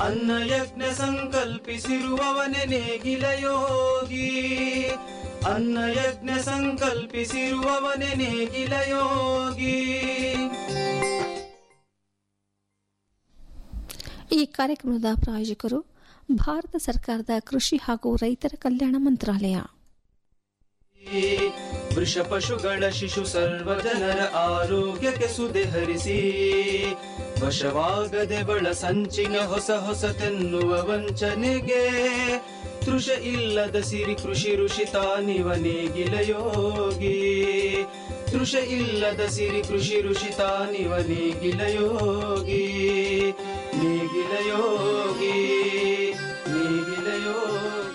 ಅನ್ನ ಯಜ್ಞ ಸಂಕಲ್ಪಿಸಿರುವವನೇ ನೇಗಿಲ ಯೋಗಿ ಅನ್ನ ಯಜ್ಞ ಸಂಕಲ್ಪಿಸಿರುವವನೇ ನೇಗಿಲ ಯೋಗಿ ಈ ಕಾರ್ಯಕ್ರಮದ ಪ್ರಾಯೋಜಕರು ಭಾರತ ಸರ್ಕಾರದ ಕೃಷಿ ಹಾಗೂ ರೈತರ ಕಲ್ಯಾಣ ಮಂತ್ರಾಲಯ ವೃಷ ಪಶುಗಳ ಶಿಶು ಸರ್ವ ಜನರ ಆರೋಗ್ಯಕ್ಕೆ ಸುದೆ ಹರಿಸಿ ವಶವಾಗದೆ ಬಳ ಸಂಚಿನ ಹೊಸ ಹೊಸತೆನ್ನುವ ವಂಚನೆಗೆ ತೃಷ ಇಲ್ಲದ ಸಿರಿ ಕೃಷಿ ಋಷಿ ತಾನಿವ ನೇಗಿಲ ಯೋಗಿ ತೃಷ ಇಲ್ಲದ ಸಿರಿ ಕೃಷಿ ಋಷಿ ತಾನಿವ ನೇಗಿಲ ಯೋಗಿ ನೇಗಿಲ ಯೋಗಿ ನೇಗಿಲ ಯೋಗಿ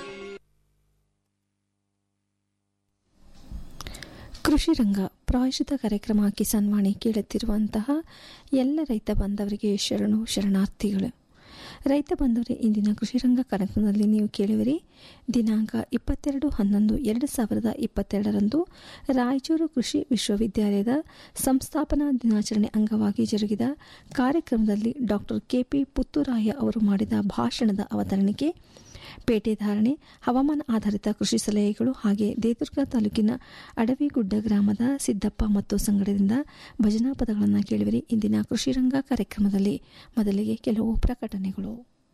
ಕೃಷಿ ರಂಗ ಪ್ರಾಯೋಜಿತ ಕಾರ್ಯಕ್ರಮ ಕಿಸಾನ್ ವಾಣಿ ಕೇಳುತ್ತಿರುವಂತಹ ಎಲ್ಲ ರೈತ ಬಾಂಧವರಿಗೆ ಶರಣು ಶರಣಾರ್ಥಿಗಳು ರೈತ ಬಾಂಧವರೇ ಇಂದಿನ ಕೃಷಿ ರಂಗ ಕಾರ್ಯಕ್ರಮದಲ್ಲಿ ನೀವು ಕೇಳುವಿರಿ ದಿನಾಂಕ ಇಪ್ಪತ್ತೆರಡು ಹನ್ನೊಂದು ಎರಡು ಸಾವಿರದ ಇಪ್ಪತ್ತೆರಡರಂದು ರಾಯಚೂರು ಕೃಷಿ ವಿಶ್ವವಿದ್ಯಾಲಯದ ಸಂಸ್ಥಾಪನಾ ದಿನಾಚರಣೆ ಅಂಗವಾಗಿ ಜರುಗಿದ ಕಾರ್ಯಕ್ರಮದಲ್ಲಿ ಡಾಕ್ಟರ್ ಕೆಪಿ ಪುತ್ತೂರಾಯ ಅವರು ಮಾಡಿದ ಭಾಷಣದ ಅವತರಣಿಕೆ ಪೇಟೆ ಧಾರಣೆ ಹವಾಮಾನ ಆಧಾರಿತ ಕೃಷಿ ಸಲಹೆಗಳು ಹಾಗೆ ದೇದುರ್ಗ ತಾಲೂಕಿನ ಅಡವಿಗುಡ್ಡ ಗ್ರಾಮದ ಸಿದ್ದಪ್ಪ ಮತ್ತು ಸಂಗಡದಿಂದ ಭಜನಾ ಪದಗಳನ್ನು ಕೇಳುವಿರಿ ಇಂದಿನ ಕೃಷಿ ರಂಗ ಕಾರ್ಯಕ್ರಮದಲ್ಲಿ ಮೊದಲಿಗೆ ಕೆಲವು ಪ್ರಕಟಣೆಗಳು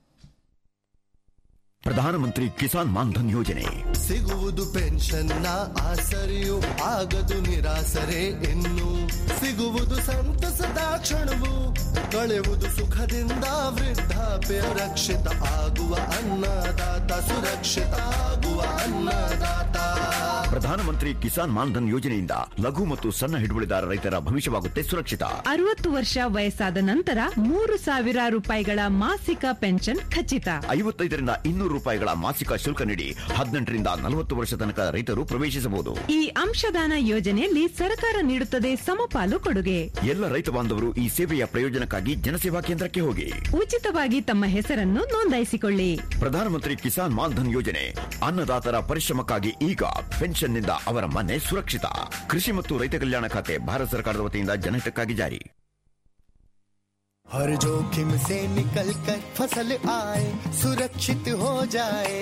ಪ್ರಧಾನಮಂತ್ರಿ ಕಿಸಾನ್ ಮಾನ್ಧನ್ ಯೋಜನೆ ಸಿಗುವುದು ಪೆನ್ಷನ್ನ ಆಸರೆಯು ಆಗದು ನಿರಾಸರೆ ಇನ್ನು ಸಿಗುವುದು ಸಂತಸದ ಕ್ಷಣವು ಕಳೆಯುವುದು ಸುಖದಿಂದ ವೃದ್ಧಾಪ್ಯ ರಕ್ಷಿತ ಆಗುವ ಅನ್ನದಾತ ಸುರಕ್ಷಿತ ಆಗುವ ಅನ್ನದಾತ ಪ್ರಧಾನಮಂತ್ರಿ ಕಿಸಾನ್ ಮಾನ್ಧನ್ ಯೋಜನೆಯಿಂದ ಲಘು ಮತ್ತು ಸಣ್ಣ ಹಿಡುವಳಿದಾರ ರೈತರ ಭವಿಷ್ಯವಾಗುತ್ತೆ ಸುರಕ್ಷಿತ ಅರವತ್ತು ವರ್ಷ ವಯಸ್ಸಾದ ನಂತರ ಮೂರು ಸಾವಿರ ರೂಪಾಯಿಗಳ ಮಾಸಿಕ ಪೆನ್ಷನ್ ಖಚಿತ ಐವತ್ತೈದರಿಂದ ಇನ್ನೂರು ರೂಪಾಯಿಗಳ ಮಾಸಿಕ ಶುಲ್ಕ ನೀಡಿ ಹದಿನೆಂಟರಿಂದ ನಲವತ್ತು ವರ್ಷ ತನಕ ರೈತರು ಪ್ರವೇಶಿಸಬಹುದು ಈ ಅಂಶದಾನ ಯೋಜನೆಯಲ್ಲಿ ಸರ್ಕಾರ ನೀಡುತ್ತದೆ ಸಮಪಾಲು ಕೊಡುಗೆ ಎಲ್ಲ ರೈತ ಬಾಂಧವರು ಈ ಸೇವೆಯ ಪ್ರಯೋಜನಕ್ಕಾಗಿ ಜನಸೇವಾ ಕೇಂದ್ರಕ್ಕೆ ಹೋಗಿ ಉಚಿತವಾಗಿ ತಮ್ಮ ಹೆಸರನ್ನು ನೋಂದಾಯಿಸಿಕೊಳ್ಳಿ ಪ್ರಧಾನಮಂತ್ರಿ ಕಿಸಾನ್ ಮಾನ್ಧನ್ ಯೋಜನೆ ಅನ್ನದಾತರ ಪರಿಶ್ರಮಕ್ಕಾಗಿ ಈಗ ಪೆನ್ಷನ್ನಿಂದ ಅವರ ಮನೆ ಸುರಕ್ಷಿತ ಕೃಷಿ ಮತ್ತು ರೈತ ಕಲ್ಯಾಣ ಖಾತೆ ಭಾರತ ಸರ್ಕಾರದ ವತಿಯಿಂದ ಜನಹಿತಕ್ಕಾಗಿ ಜಾರಿ हर जोखिम से निकल कर फसल आए सुरक्षित हो जाए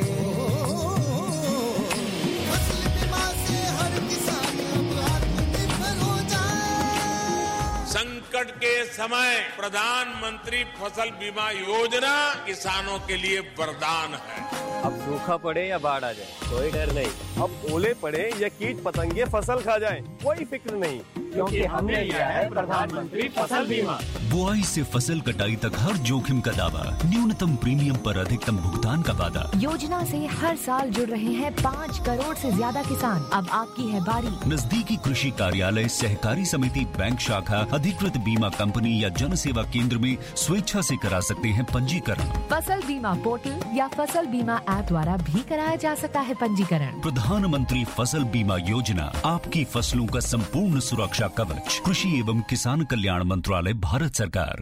फसल बीमा से हर किसान अब आत्मनिर्भर हो जाए संकट के समय प्रधानमंत्री फसल बीमा योजना किसानों के लिए वरदान है अब सूखा पड़े या बाढ़ आ जाए कोई डर नहीं अब ओले पड़े या कीट पतंगे फसल खा जाए कोई फिक्र नहीं क्योंकि हमने लिया है प्रधानमंत्री फसल बीमा बुआई से फसल कटाई तक हर जोखिम का दावा न्यूनतम प्रीमियम पर अधिकतम भुगतान का वादा योजना से हर साल जुड़ रहे हैं पाँच करोड़ से ज्यादा किसान अब आपकी है बारी नजदीकी कृषि कार्यालय सहकारी समिति बैंक शाखा अधिकृत बीमा कंपनी या जन सेवा केंद्र में स्वेच्छा से करा सकते हैं पंजीकरण फसल बीमा पोर्टल या फसल बीमा ऐप द्वारा भी कराया जा सकता है पंजीकरण प्रधानमंत्री फसल बीमा योजना आपकी फसलों का संपूर्ण सुरक्षा कवच कृषि एवं किसान कल्याण मंत्रालय भारत सरकार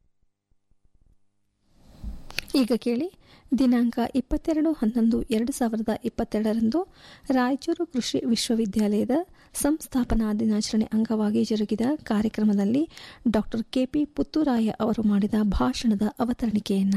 ಈಗ ಕೇಳಿ ದಿನಾಂಕ ಇಪ್ಪತ್ತೆರಡು ಹನ್ನೊಂದು ಎರಡು ಸಾವಿರದ ಇಪ್ಪತ್ತೆರಡರಂದು ರಾಯಚೂರು ಕೃಷಿ ವಿಶ್ವವಿದ್ಯಾಲಯದ ಸಂಸ್ಥಾಪನಾ ದಿನಾಚರಣೆ ಅಂಗವಾಗಿ ಜರುಗಿದ ಕಾರ್ಯಕ್ರಮದಲ್ಲಿ ಡಾಕ್ಟರ್ ಕೆಪಿ ಪುತ್ತೂರಾಯ ಅವರು ಮಾಡಿದ ಭಾಷಣದ ಅವತರಣಿಕೆಯನ್ನ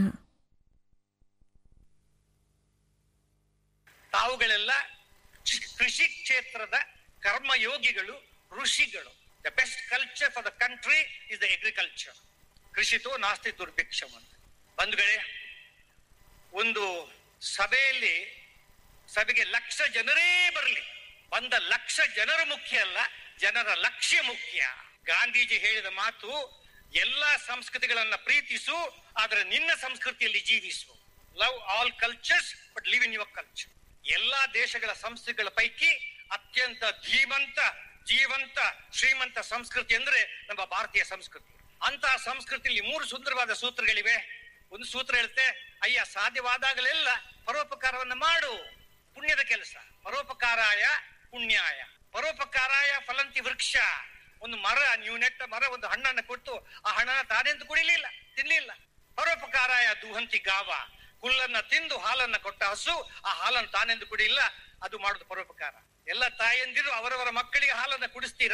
ತಾವುಗಳೆಲ್ಲ ಕೃಷಿ ಕ್ಷೇತ್ರದ ಕರ್ಮಯೋಗಿಗಳು ಋಷಿಗಳು the best culture for the country is the agriculture ಕೃಷಿತೋ ನಾಸ್ತಿ ದುರ್ಭಿಕ್ಷಂ ಅಂತ ಬಂಧುಗಳೇ ಒಂದು ಸಭೆಯಲ್ಲಿ ಸಭೆಗೆ ಲಕ್ಷ ಜನರೇ ಬರಲಿ ಬಂದ ಲಕ್ಷ ಜನರು ಮುಖ್ಯ ಅಲ್ಲ ಜನರ ಲಕ್ಷ್ಯ ಮುಖ್ಯ ಗಾಂಧೀಜಿ ಹೇಳಿದ ಮಾತು ಎಲ್ಲಾ ಸಂಸ್ಕೃತಿಗಳನ್ನ ಪ್ರೀತಿಸು ಆದರೆ ನಿನ್ನ ಸಂಸ್ಕೃತಿಯಲ್ಲಿ ಜೀವಿಸು love all cultures but live in your culture ಎಲ್ಲಾ ದೇಶಗಳ ಸಂಸ್ಕೃತಿಗಳ ಪೈಕಿ ಅತ್ಯಂತ ಧೀಮಂತ ಜೀವಂತ ಶ್ರೀಮಂತ ಸಂಸ್ಕೃತಿ ಅಂದ್ರೆ ನಮ್ಮ ಭಾರತೀಯ ಸಂಸ್ಕೃತಿ ಅಂತಹ ಸಂಸ್ಕೃತಿಯಲ್ಲಿ ಮೂರು ಸುಂದರವಾದ ಸೂತ್ರಗಳಿವೆ ಒಂದು ಸೂತ್ರ ಹೇಳುತ್ತೆ ಅಯ್ಯ ಸಾಧ್ಯವಾದಾಗಲೆಲ್ಲ ಪರೋಪಕಾರವನ್ನ ಮಾಡು ಪುಣ್ಯದ ಕೆಲಸ ಪರೋಪಕಾರಾಯ ಪುಣ್ಯಾಯ ಪರೋಪಕಾರಾಯ ಫಲಂತಿ ವೃಕ್ಷ ಒಂದು ಮರ ನೀವು ನೆಟ್ಟ ಮರ ಒಂದು ಹಣ್ಣನ್ನ ಕೊಟ್ಟು ಆ ಹಣ್ಣನ್ನ ತಾನೆಂದು ಕುಡಿಲಿಲ್ಲ ತಿನ್ಲಿಲ್ಲ ಪರೋಪಕಾರಾಯ ದುಹಂತಿ ಗಾವ ಹುಲ್ಲನ್ನ ತಿಂದು ಹಾಲನ್ನ ಕೊಟ್ಟ ಹಸು ಆ ಹಾಲನ್ನು ತಾನೆಂದು ಕುಡಿಯಿಲ್ಲ ಅದು ಮಾಡುದು ಪರೋಪಕಾರ ಎಲ್ಲ ತಾಯಂದಿರು ಅವರವರ ಮಕ್ಕಳಿಗೆ ಹಾಲನ್ನ ಕುಡಿಸ್ತೀರಾ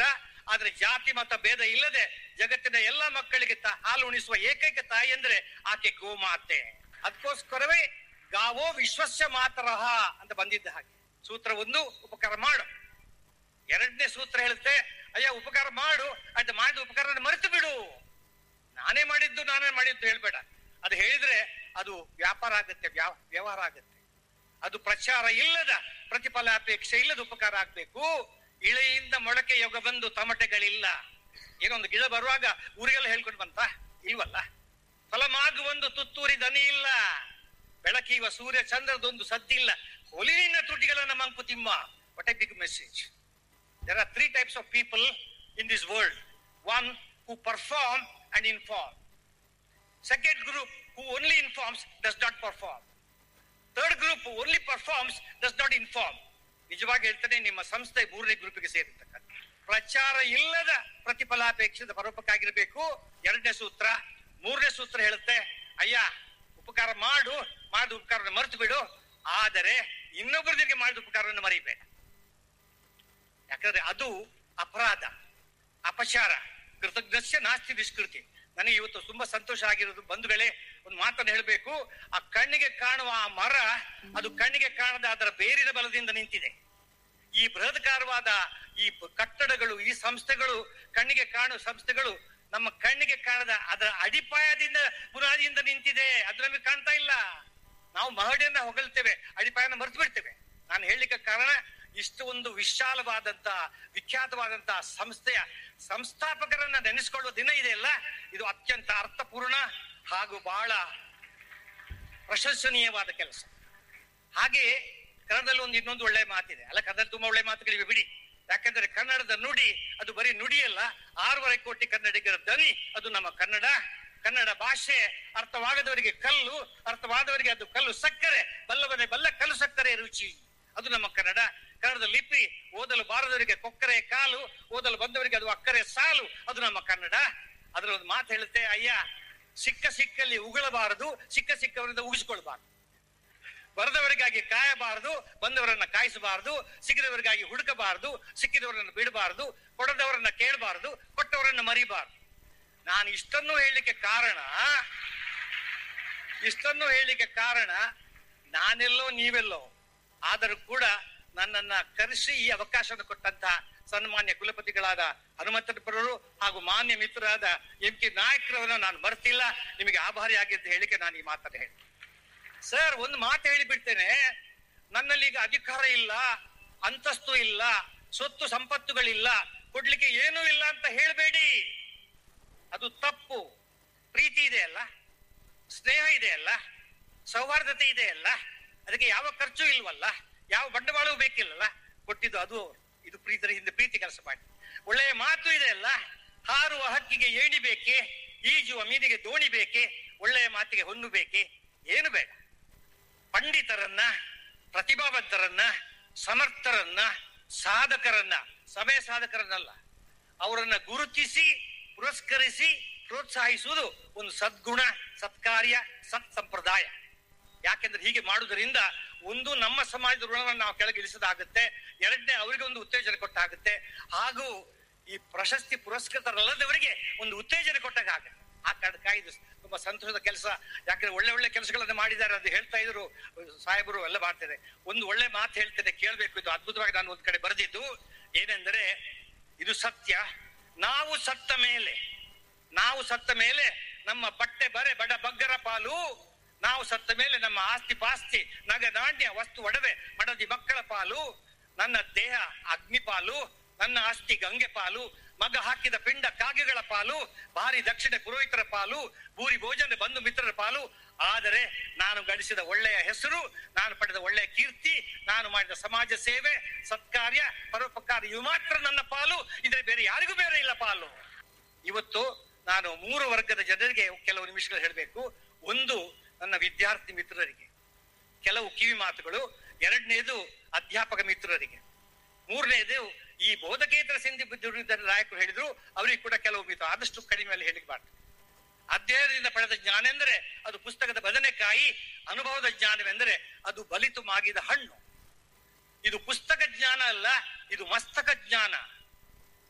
ಆದ್ರೆ ಜಾತಿ ಮತ ಭೇದ ಇಲ್ಲದೆ ಜಗತ್ತಿನ ಎಲ್ಲಾ ಮಕ್ಕಳಿಗೆ ತ- ಹಾಲು ಉಣಿಸುವ ಏಕೈಕ ತಾಯಿ ಅಂದ್ರೆ ಆಕೆ ಗೋಮಾತೆ ಅದಕ್ಕೋಸ್ಕರವೇ ಗಾವೋ ವಿಶ್ವಸ್ಯ ಮಾತರಹ ಅಂತ ಬಂದಿದ್ದ ಹಾಗೆ ಸೂತ್ರ ಒಂದು ಉಪಕಾರ ಮಾಡು ಎರಡನೇ ಸೂತ್ರ ಹೇಳುತ್ತೆ ಅಯ್ಯ ಉಪಕಾರ ಮಾಡು ಅದು ಮಾಡಿದ ಉಪಕಾರ ಮರೆತು ಬಿಡು ನಾನೇ ಮಾಡಿದ್ದು ನಾನೇ ಮಾಡಿದ್ದು ಹೇಳ್ಬೇಡ ಅದು ಹೇಳಿದ್ರೆ ಅದು ವ್ಯಾಪಾರ ಆಗುತ್ತೆ ವ್ಯಾ- ವ್ಯವಹಾರ ಆಗುತ್ತೆ ಅದು ಪ್ರಚಾರ ಇಲ್ಲದ ಪ್ರತಿಫಲಾಪೇಕ್ಷೆ ಇಲ್ಲದ ಉಪಕಾರ ಆಗ್ಬೇಕು ಇಳೆಯಿಂದ ಮೊಳಕೆ ಯೋಗ ಬಂದು ತಮಟೆಗಳಿಲ್ಲ ಏನೋ ಒಂದು ಗಿಡ ಬರುವಾಗ ಊರಿಗೆಲ್ಲ ಹೇಳ್ಕೊಂಡು ಬಂತ ಇಲ್ವಲ್ಲ ಫಲಮಾಗು ಒಂದು ತುತ್ತೂರಿ ದನಿ ಇಲ್ಲ ಬೆಳಕಿವ ಸೂರ್ಯ ಚಂದ್ರದೊಂದು ಸದ್ದಿಲ್ಲ ಹೊಲಿನ ತುಟಿಗಳನ್ನ Mankuthimma what a big message there are three types of people in this world one who perform and inform second group who only informs does not perform third group only performs does not inform ನಿಜವಾಗಿ ಹೇಳ್ತಾನೆ ನಿಮ್ಮ ಸಂಸ್ಥೆ ಮೂರನೇ ಗ್ರೂಪ್ಗೆ ಸೇರಿರ್ತಕ್ಕಂಥ ಪ್ರಚಾರ ಇಲ್ಲದ ಪ್ರತಿಫಲಾಪೇಕ್ಷಿತ ಪರೋಪಕ್ಕಾಗಿರ್ಬೇಕು ಎರಡನೇ ಸೂತ್ರ ಮೂರನೇ ಸೂತ್ರ ಹೇಳುತ್ತೆ ಅಯ್ಯ ಉಪಕಾರ ಮಾಡು ಮಾಡಿದ ಉಪಕಾರನ ಮರೆತು ಬಿಡು ಆದರೆ ಇನ್ನೊಬ್ಬರಿಗೆ ಮಾಡಿದ ಉಪಕಾರವನ್ನು ಮರಿಬೇಡ ಯಾಕಂದ್ರೆ ಅದು ಅಪರಾಧ ಅಪಚಾರ ಕೃತಜ್ಞಸ್ಯ ನಾಸ್ತಿ ನಿಷ್ಕೃತಿ ನನಗೆ ಇವತ್ತು ತುಂಬಾ ಸಂತೋಷ ಆಗಿರೋದು ಬಂಧುಗಳೇ ಒಂದು ಮಾತನ್ನು ಹೇಳಬೇಕು ಆ ಕಣ್ಣಿಗೆ ಕಾಣುವ ಆ ಮರ ಅದು ಕಣ್ಣಿಗೆ ಕಾಣದ ಅದರ ಬೇರಿನ ಬಲದಿಂದ ನಿಂತಿದೆ ಈ ಬೃಹತ್ಕಾರವಾದ ಈ ಪ- ಕಟ್ಟಡಗಳು ಈ ಸಂಸ್ಥೆಗಳು ಕಣ್ಣಿಗೆ ಕಾಣುವ ಸಂಸ್ಥೆಗಳು ನಮ್ಮ ಕಣ್ಣಿಗೆ ಕಾಣದ ಅದರ ಅಡಿಪಾಯದಿಂದ ಬುನಾದಿಯಿಂದ ನಿಂತಿದೆ ಅದು ನಮಗೆ ಕಾಣ್ತಾ ಇಲ್ಲ ನಾವು ಮಹಡಿಯನ್ನ ಹೊಗಳ್ತೇವೆ ಅಡಿಪಾಯನ ಮರೆತು ಬಿಡ್ತೇವೆ ನಾನು ಹೇಳಲಿಕ್ಕೆ ಕಾರಣ ಇಷ್ಟು ಒಂದು ವಿಶಾಲವಾದಂತ ವಿಖ್ಯಾತವಾದಂತ ಸಂಸ್ಥೆಯ ಸಂಸ್ಥಾಪಕರನ್ನ ನೆನೆಸ್ಕೊಳ್ಳುವ ದಿನ ಇದೆಯಲ್ಲ ಇದು ಅತ್ಯಂತ ಅರ್ಥಪೂರ್ಣ ಹಾಗೂ ಬಹಳ ಪ್ರಶಂಸನೀಯವಾದ ಕೆಲಸ ಹಾಗೆ ಕನ್ನಡದಲ್ಲಿ ಒಂದು ಇನ್ನೊಂದು ಒಳ್ಳೆ ಮಾತಿದೆ ಅಲ್ಲ ಕನ್ನಡ ತುಂಬಾ ಒಳ್ಳೆ ಮಾತುಗಳಿವೆ ಬಿಡಿ ಯಾಕಂದ್ರೆ ಕನ್ನಡದ ನುಡಿ ಅದು ಬರೀ ನುಡಿಯಲ್ಲ ಆರೂವರೆ ಕೋಟಿ ಕನ್ನಡಿಗರ ದನಿ ಅದು ನಮ್ಮ ಕನ್ನಡ ಕನ್ನಡ ಭಾಷೆ ಅರ್ಥವಾಗದವರಿಗೆ ಕಲ್ಲು ಅರ್ಥವಾದವರಿಗೆ ಅದು ಕಲ್ಲು ಸಕ್ಕರೆ ಬಲ್ಲವನೇ ಬಲ್ಲ ಕಲ್ಲು ಸಕ್ಕರೆ ರುಚಿ ಅದು ನಮ್ಮ ಕನ್ನಡ ಕನ್ನಡದ ಲಿಪಿ ಓದಲು ಬಾರದವರಿಗೆ ಕೊಕ್ಕರೆ ಕಾಲು ಓದಲು ಬಂದವರಿಗೆ ಅದು ಅಕ್ಕರೆ ಸಾಲು ಅದು ನಮ್ಮ ಕನ್ನಡ ಅದರ ಒಂದು ಮಾತು ಹೇಳುತ್ತೆ ಅಯ್ಯ ಸಿಕ್ಕ ಸಿಕ್ಕಲ್ಲಿ ಉಗಳಬಾರದು ಸಿಕ್ಕ ಸಿಕ್ಕವರಿಂದ ಉಗಿಸ್ಕೊಳ್ಬಾರದು ಬರೆದವರಿಗಾಗಿ ಕಾಯಬಾರದು ಬಂದವರನ್ನ ಕಾಯಿಸಬಾರದು ಸಿಗದವರಿಗಾಗಿ ಹುಡುಕಬಾರದು ಸಿಕ್ಕಿದವರನ್ನ ಬಿಡಬಾರದು ಕೊಡದವರನ್ನ ಕೇಳಬಾರದು ಕೊಟ್ಟವರನ್ನ ಮರಿಬಾರದು ನಾನು ಇಷ್ಟನ್ನು ಹೇಳಲಿಕ್ಕೆ ಕಾರಣ ಇಷ್ಟನ್ನು ಹೇಳಲಿಕ್ಕೆ ಕಾರಣ ನಾನೆಲ್ಲೋ ನೀವೆಲ್ಲೋ ಆದರೂ ಕೂಡ ನನ್ನನ್ನ ಕರೆಸಿ ಈ ಅವಕಾಶ ಕೊಟ್ಟಂತಹ ಸನ್ಮಾನ್ಯ ಕುಲಪತಿಗಳಾದ ಹನುಮಂತಪುರರು ಹಾಗೂ ಮಾನ್ಯ ಮಿತ್ರರಾದ ಎಂ ಕೆ ನಾಯಕರವನ್ನ ನಾನು ಮರ್ತಿಲ್ಲ ನಿಮಗೆ ಆಭಾರಿಯಾಗಿದ್ದ ಹೇಳಿಕೆ ನಾನು ಈ ಮಾತನ್ನ ಹೇಳಿ ಸರ್ ಒಂದು ಮಾತು ಹೇಳಿಬಿಡ್ತೇನೆ ನನ್ನಲ್ಲಿ ಈಗ ಅಧಿಕಾರ ಇಲ್ಲ ಅಂತಸ್ತು ಇಲ್ಲ ಸೊತ್ತು ಸಂಪತ್ತುಗಳಿಲ್ಲ ಕೊಡ್ಲಿಕ್ಕೆ ಏನೂ ಇಲ್ಲ ಅಂತ ಹೇಳಬೇಡಿ ಅದು ತಪ್ಪು ಪ್ರೀತಿ ಇದೆ ಅಲ್ಲ ಸ್ನೇಹ ಇದೆ ಅಲ್ಲ ಸೌಹಾರ್ದತೆ ಇದೆ ಅಲ್ಲ ಅದಕ್ಕೆ ಯಾವ ಖರ್ಚು ಇಲ್ವಲ್ಲ ಯಾವ ಬಂಡವಾಳವೂ ಬೇಕಿಲ್ಲಲ್ಲ ಕೊಟ್ಟಿದ್ದು ಅದು ಇದು ಪ್ರೀತಿಯ ಹಿಂದೆ ಪ್ರೀತಿ ಕೆಲಸ ಮಾಡಿ ಒಳ್ಳೆಯ ಮಾತು ಇದೆ ಅಲ್ಲ ಹಾರುವ ಹಕ್ಕಿಗೆ ಏಣಿ ಬೇಕೆ ಈಜುವ ಮೀನಿಗೆ ದೋಣಿ ಬೇಕೆ ಒಳ್ಳೆಯ ಮಾತಿಗೆ ಹೊನ್ನು ಬೇಕೆ ಏನು ಬೇಡ ಪಂಡಿತರನ್ನ ಪ್ರತಿಭಾವಂತರನ್ನ ಸಮರ್ಥರನ್ನ ಸಾಧಕರನ್ನ ಸಮಯ ಸಾಧಕರನ್ನಲ್ಲ ಅವರನ್ನ ಗುರುತಿಸಿ ಪುರಸ್ಕರಿಸಿ ಪ್ರೋತ್ಸಾಹಿಸುವುದು ಒಂದು ಸದ್ಗುಣ ಸತ್ಕಾರ್ಯ ಸತ್ ಸಂಪ್ರದಾಯ ಯಾಕೆಂದ್ರೆ ಹೀಗೆ ಮಾಡುವುದರಿಂದ ಒಂದು ನಮ್ಮ ಸಮಾಜದ ಋಣವನ್ನು ನಾವು ಕೆಳಗಿಳಿಸೋದಾಗುತ್ತೆ ಎರಡನೇ ಅವರಿಗೆ ಒಂದು ಉತ್ತೇಜನ ಕೊಟ್ಟಾಗುತ್ತೆ ಹಾಗೂ ಈ ಪ್ರಶಸ್ತಿ ಪುರಸ್ಕೃತರಲ್ಲದವರಿಗೆ ಒಂದು ಉತ್ತೇಜನ ಕೊಟ್ಟಾಗ ಆಗುತ್ತೆ ಆ ಕಾರಣಕ್ಕ ಇದು ತುಂಬಾ ಸಂತೋಷದ ಕೆಲಸ ಯಾಕಂದ್ರೆ ಒಳ್ಳೆ ಒಳ್ಳೆ ಕೆಲಸಗಳನ್ನು ಮಾಡಿದ್ದಾರೆ ಅಂತ ಹೇಳ್ತಾ ಇದ್ರು ಸಾಹೇಬರು ಎಲ್ಲ ಮಾಡ್ತಾರೆ ಒಂದು ಒಳ್ಳೆ ಮಾತು ಹೇಳ್ತೇನೆ ಕೇಳ್ಬೇಕು ಇದು ಅದ್ಭುತವಾಗಿ ನಾನು ಒಂದ್ ಕಡೆ ಬರೆದಿದ್ದು ಏನೆಂದರೆ ಇದು ಸತ್ಯ ನಾವು ಸತ್ತ ಮೇಲೆ ನಾವು ಸತ್ತ ಮೇಲೆ ನಮ್ಮ ಬಟ್ಟೆ ಬರೆ ಬಡ ಬಗ್ಗರ ಪಾಲು ನಾವು ಸತ್ತ ಮೇಲೆ ನಮ್ಮ ಆಸ್ತಿ ಪಾಸ್ತಿ ನಗ ನಾಣ್ಯ ವಸ್ತು ಒಡವೆ ಮಡದಿ ಮಕ್ಕಳ ಪಾಲು ನನ್ನ ದೇಹ ಅಗ್ನಿ ಪಾಲು ನನ್ನ ಆಸ್ತಿ ಗಂಗೆ ಪಾಲು ಮಗ ಹಾಕಿದ ಪಿಂಡ ಕಾಗೆಗಳ ಪಾಲು ಭಾರಿ ದಕ್ಷಿಣ ಪುರೋಹಿತರ ಪಾಲು ಭೂರಿ ಭೋಜನ ಬಂಧು ಮಿತ್ರರ ಪಾಲು ಆದರೆ ನಾನು ಗಳಿಸಿದ ಒಳ್ಳೆಯ ಹೆಸರು ನಾನು ಪಡೆದ ಒಳ್ಳೆಯ ಕೀರ್ತಿ ನಾನು ಮಾಡಿದ ಸಮಾಜ ಸೇವೆ ಸತ್ಕಾರ್ಯ ಪರೋಪಕಾರ ಇವು ಮಾತ್ರ ನನ್ನ ಪಾಲು ಇದ್ರೆ ಬೇರೆ ಯಾರಿಗೂ ಬೇರೆ ಇಲ್ಲ ಪಾಲು ಇವತ್ತು ನಾನು ಮೂರು ವರ್ಗದ ಜನರಿಗೆ ಕೆಲವು ನಿಮಿಷಗಳು ಹೇಳಬೇಕು ಒಂದು ನನ್ನ ವಿದ್ಯಾರ್ಥಿ ಮಿತ್ರರಿಗೆ ಕೆಲವು ಕಿವಿ ಮಾತುಗಳು ಎರಡನೇದು ಅಧ್ಯಾಪಕ ಮಿತ್ರರಿಗೆ ಮೂರನೇದು ಈ ಬೋಧಕೇತರ ಸಿಂಧಿ ದುರ್ಯೋಧನ ನಾಯಕರು ಹೇಳಿದ್ರು ಅವರಿಗೆ ಕೂಡ ಕೆಲವು ಮಿತ್ರ ಆದಷ್ಟು ಕಡಿಮೆಯಲ್ಲಿ ಹೇಳಿಬಾರ್ದು ಅಧ್ಯಯನದಿಂದ ಪಡೆದ ಜ್ಞಾನ ಎಂದರೆ ಅದು ಪುಸ್ತಕದ ಬದನೆಕಾಯಿ ಅನುಭವದ ಜ್ಞಾನವೆಂದರೆ ಅದು ಬಲಿತು ಮಾಗಿದ ಹಣ್ಣು ಇದು ಪುಸ್ತಕ ಜ್ಞಾನ ಅಲ್ಲ ಇದು ಮಸ್ತಕ ಜ್ಞಾನ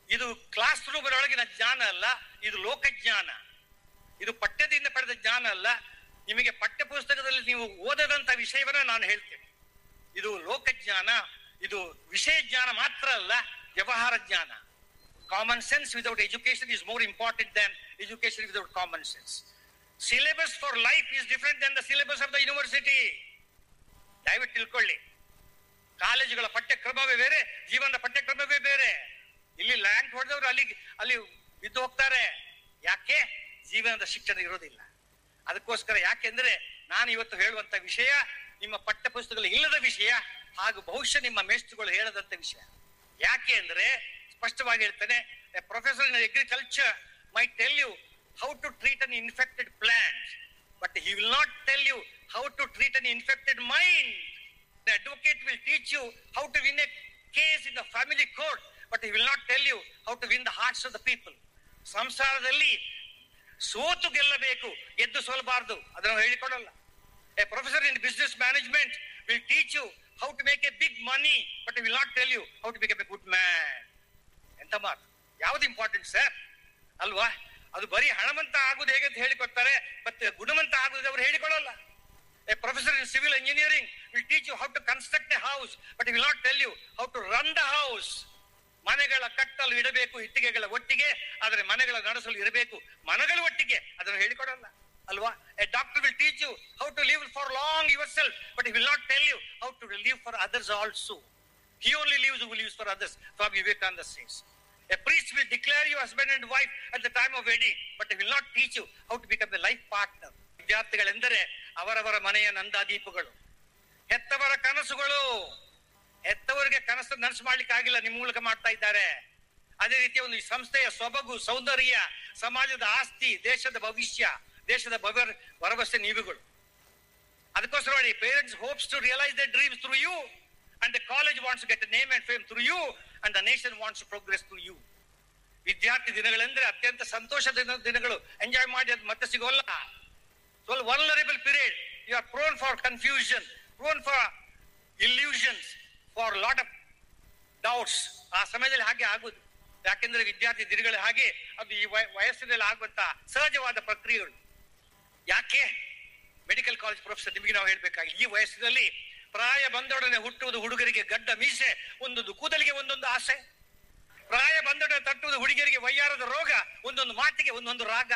ಇದು ಕ್ಲಾಸ್ ರೂಮ್ ಒಳಗಿನ ಜ್ಞಾನ ಅಲ್ಲ ಇದು ಲೋಕಜ್ಞಾನ ಇದು ಪಠ್ಯದಿಂದ ಪಡೆದ ಜ್ಞಾನ ಅಲ್ಲ ನಿಮಗೆ ಪಠ್ಯ ಪುಸ್ತಕದಲ್ಲಿ ನೀವು ಓದದಂತ ವಿಷಯವನ್ನ ನಾನು ಹೇಳ್ತೇನೆ ಇದು ಲೋಕಜ್ಞಾನ ಇದು ವಿಷಯ ಜ್ಞಾನ ಮಾತ್ರ ಅಲ್ಲ ವ್ಯವಹಾರ ಜ್ಞಾನ common sense without education is more important than education without common sense syllabus for life is different than the syllabus of the university ದಯವಿಟ್ಟು ತಿಳ್ಕೊಳ್ಳಿ ಕಾಲೇಜುಗಳ ಪಠ್ಯಕ್ರಮವೇ ಬೇರೆ ಜೀವನದ ಪಠ್ಯಕ್ರಮವೇ ಬೇರೆ ಇಲ್ಲಿ ಲ್ಯಾಂಕ್ ಹೊಡೆದವರು ಅಲ್ಲಿ ಅಲ್ಲಿ ಬಿದ್ದು ಹೋಗ್ತಾರೆ ಯಾಕೆ ಜೀವನದ ಶಿಕ್ಷಣ ಇರೋದಿಲ್ಲ ಅದಕ್ಕೋಸ್ಕರ ಯಾಕೆಂದ್ರೆ ನಾನು ಇವತ್ತು ಹೇಳುವಂತ ವಿಷಯ ನಿಮ್ಮ ಪಠ್ಯ ಪುಸ್ತಕದಲ್ಲಿ ಇಲ್ಲದ ವಿಷಯ ಹಾಗೂ ಬಹುಶಃ ನಿಮ್ಮ ಮೇಷ್ಟ್ರುಗಳು ಹೇಳದಂತ ವಿಷಯ ಯಾಕೆ ಅಂದ್ರೆ ಸ್ಪಷ್ಟವಾಗಿ ಹೇಳ್ತಾನೆ professor in agriculture may tell you how to treat an infected plant but he will not tell you how to treat an infected mind The advocate will teach you how to win a case in the family court, but he will not tell you how to win the hearts of the people. ಸಂಸಾರದಲ್ಲಿ ಸೋತು ಗೆಲ್ಲಬೇಕು ಗೆದ್ದು ಸೋಲಬಾರದು ಅದನ್ನು ಹೇಳಿಕೊಡಲ್ಲ a professor in business management will teach you how to make a big money but will not tell you how to make a good man ಎಂತ ಮಾತು ಯಾವ್ದು ಇಂಪಾರ್ಟೆಂಟ್ ಸರ್ ಅಲ್ವಾ ಅದು ಬರೀ ಹಣವಂತ ಆಗುದು ಹೇಗೆ ಅಂತ ಹೇಳಿಕೊಡ್ತಾರೆ ಮತ್ತೆ ಗುಣವಂತ ಆಗುದು ಅವರು ಹೇಳಿಕೊಳ್ಳಲ್ಲ A professor in civil engineering will teach you how to construct a house, but he will not tell you how to run the house. ಮನೆಗಳ ಕಟ್ಟಲು ಇಡಬೇಕು ಇಟ್ಟಿಗೆಗಳ ಒಟ್ಟಿಗೆ ಆದರೆ ಮನೆಗಳ ನಡೆಸಲು ಇರಬೇಕು ಮನೆಗಳ ಒಟ್ಟಿಗೆ ಅದನ್ನು ಹೇಳಿಕೊಡಲ್ಲ ಅಲ್ವಾ a doctor will teach you how to live for long yourself but will not tell you how to live for others also he only lives who lives for others from Vivekananda says A priest will declare you husband and wife at the time of wedding, but he will not teach you how to become a life partner. ವಿದ್ಯಾರ್ಥಿಗಳೆಂದರೆ ಅವರವರ ಮನೆಯ ನಂದಾದೀಪಗಳು ಹೆತ್ತವರ ಕನಸುಗಳು ಹೆತ್ತವರಿಗೆ ಕನಸು ನನಸು ಮಾಡ್ಲಿಕ್ಕೆ ಆಗಿಲ್ಲ ನಿಮ್ಮ ಮೂಲಕ ಮಾಡ್ತಾ ಇದ್ದಾರೆ ಅದೇ ರೀತಿಯ ಒಂದು ಈ ಸಂಸ್ಥೆಯ ಸೊಬಗು ಸೌಂದರ್ಯ ಸಮಾಜದ ಆಸ್ತಿ ದೇಶದ ಭವಿಷ್ಯ ದೇಶದ ಭವ ಭರವಸೆ ನೀವುಗಳು ಅದಕ್ಕೋಸ್ಕರ ನೋಡಿ parents hopes to realise the dreams through you and the college wants get name and fame through you and the nation wants to progress through you ವಿದ್ಯಾರ್ಥಿ ದಿನಗಳೆಂದ್ರೆ ಅತ್ಯಂತ ಸಂತೋಷದ ದಿನ- ದಿನಗಳು ಎಂಜಾಯ್ ಮಾಡಿ ಅದು ಮತ್ತೆ ಸಿಗೋಲ್ಲ so vulnerable period you are prone for confusion prone for illusions for lot of doubts ಆ ಸಮಯದಲ್ಲಿ ಹಾಗೆ ಆಗುದು ಯಾಕೆಂದ್ರೆ ವಿದ್ಯಾರ್ಥಿ ದಿನಗಳ ಹಾಗೆ ಅದು ಈ ವಯ- ವಯಸ್ಸಿನಲ್ಲಿ ಆಗುವಂತ ಸಹಜವಾದ ಪ್ರಕ್ರಿಯೆಗಳು ಯಾಕೆ ಮೆಡಿಕಲ್ ಕಾಲೇಜ್ ಪ್ರೊಫೆಸರ್ ನಿಮಗೆ ನಾವು ಹೇಳ್ಬೇಕಾಗಿ ಈ ವಯಸ್ಸಿನಲ್ಲಿ ಪ್ರಾಯ ಬಂದೊಡನೆ ಹುಟ್ಟುವುದು ಹುಡುಗರಿಗೆ ಗಡ್ಡ ಮೀಸೆ ಒಂದೊಂದು ಕೂದಲಿಗೆ ಒಂದೊಂದು ಆಸೆ ಪ್ರಾಯ ಬಂದೊಡನೆ ತಟ್ಟುವುದು ಹುಡುಗಿಯರಿಗೆ ವಯ್ಯಾರದ ರೋಗ ಒಂದೊಂದು ಮಾತಿಗೆ ಒಂದೊಂದು ರಾಗ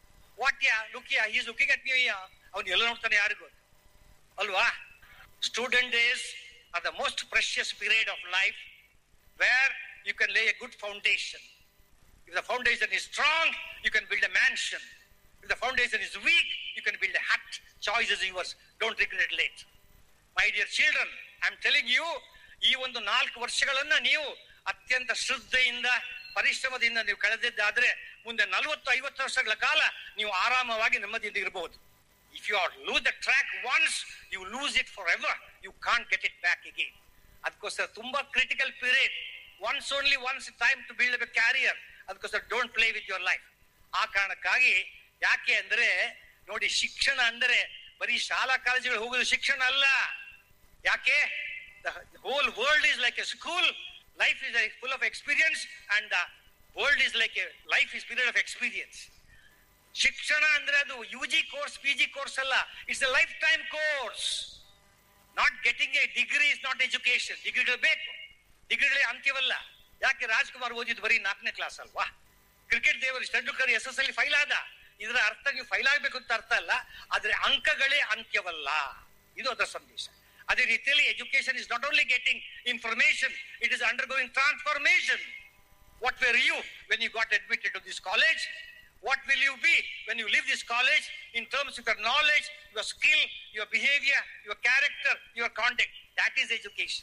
ವಾಟ್ಯ ಲುಕಿಯ ಈಸ್ ಲುಕಿಂಗ್ ಅಟ್ ನ್ಯೂ ಅವನು ಎಲ್ಲ ನೋಡ್ತಾನೆ ಯಾರಿಗೂ ಗೊತ್ತು. ಅಲ್ವಾ student days are the most precious period of life where you can lay a good foundation If the foundation is strong, you can build a mansion. If the foundation is weak, you can build a hut. Choice is yours. Don't regret late. My dear children I am telling you ಈ ಒಂದು ನಾಲ್ಕು ವರ್ಷಗಳನ್ನ ನೀವು ಅತ್ಯಂತ ಶ್ರದ್ಧೆಯಿಂದ ಪರಿಶ್ರಮದಿಂದ ನೀವು ಕಳೆದಿದ್ದಾದ್ರೆ ಮುಂದೆ ನಲವತ್ತು ಐವತ್ತು ವರ್ಷಗಳ ಕಾಲ ನೀವು ಆರಾಮವಾಗಿ ನೆಮ್ಮದಿಯಿಂದ ಇರಬಹುದು if you are lose the track once you lose it forever you can get it back again ಅದಕ್ಕೋಸ್ಕರ ತುಂಬಾ critical period once only once time to build a career ಅದಕ್ಕೋಸ್ಕರ don't play with your life ಆ ಕಾರಣಕ್ಕಾಗಿ ಯಾಕೆ ಅಂದ್ರೆ ನೋಡಿ ಶಿಕ್ಷಣ ಅಂದರೆ ಬರೀ ಶಾಲಾ ಕಾಲೇಜುಗಳು ಹೋಗುದು ಶಿಕ್ಷಣ ಅಲ್ಲ ಯಾಕೆ the whole world is like a school life is full of experience and the world is like a life is period of experience ಶಿಕ್ಷಣ ಅಂದ್ರೆ ಅದು U G course P G course ಅಲ್ಲ it's a lifetime course not getting a degree is not education ಡಿಗ್ರಿಗಳು ಬೇಕು ಡಿಗ್ರಿಗಳೇ ಅಂತ್ಯವಲ್ಲ ಯಾಕೆ ರಾಜ್ಕುಮಾರ್ ಓದಿದ್ದು ಬರೀ ನಾಲ್ಕನೇ ಕ್ಲಾಸ್ ಅಲ್ವಾ ಕ್ರಿಕೆಟ್ ದೇವರು ತೆಂಡೂಲ್ಕರ್ ಎಸ್ ಎಸ್ ಅಲ್ಲಿ ಫೈಲ್ ಆದ ಇದರ ಅರ್ಥ ನೀವು ಫೈಲ್ ಆಗ್ಬೇಕು ಅಂತ ಅರ್ಥ ಅಲ್ಲ ಆದ್ರೆ ಅಂಕಗಳೇ ಅಂತ್ಯವಲ್ಲ ಇದು ಅದರ ಸಂದೇಶ ಅದೇ ರೀತಿಯಲ್ಲಿ education is not only getting information it is undergoing transformation what were you when you got admitted to this college? What will you be when you leave this college in terms of your knowledge, your skill, your behavior, your character, your conduct? That is education.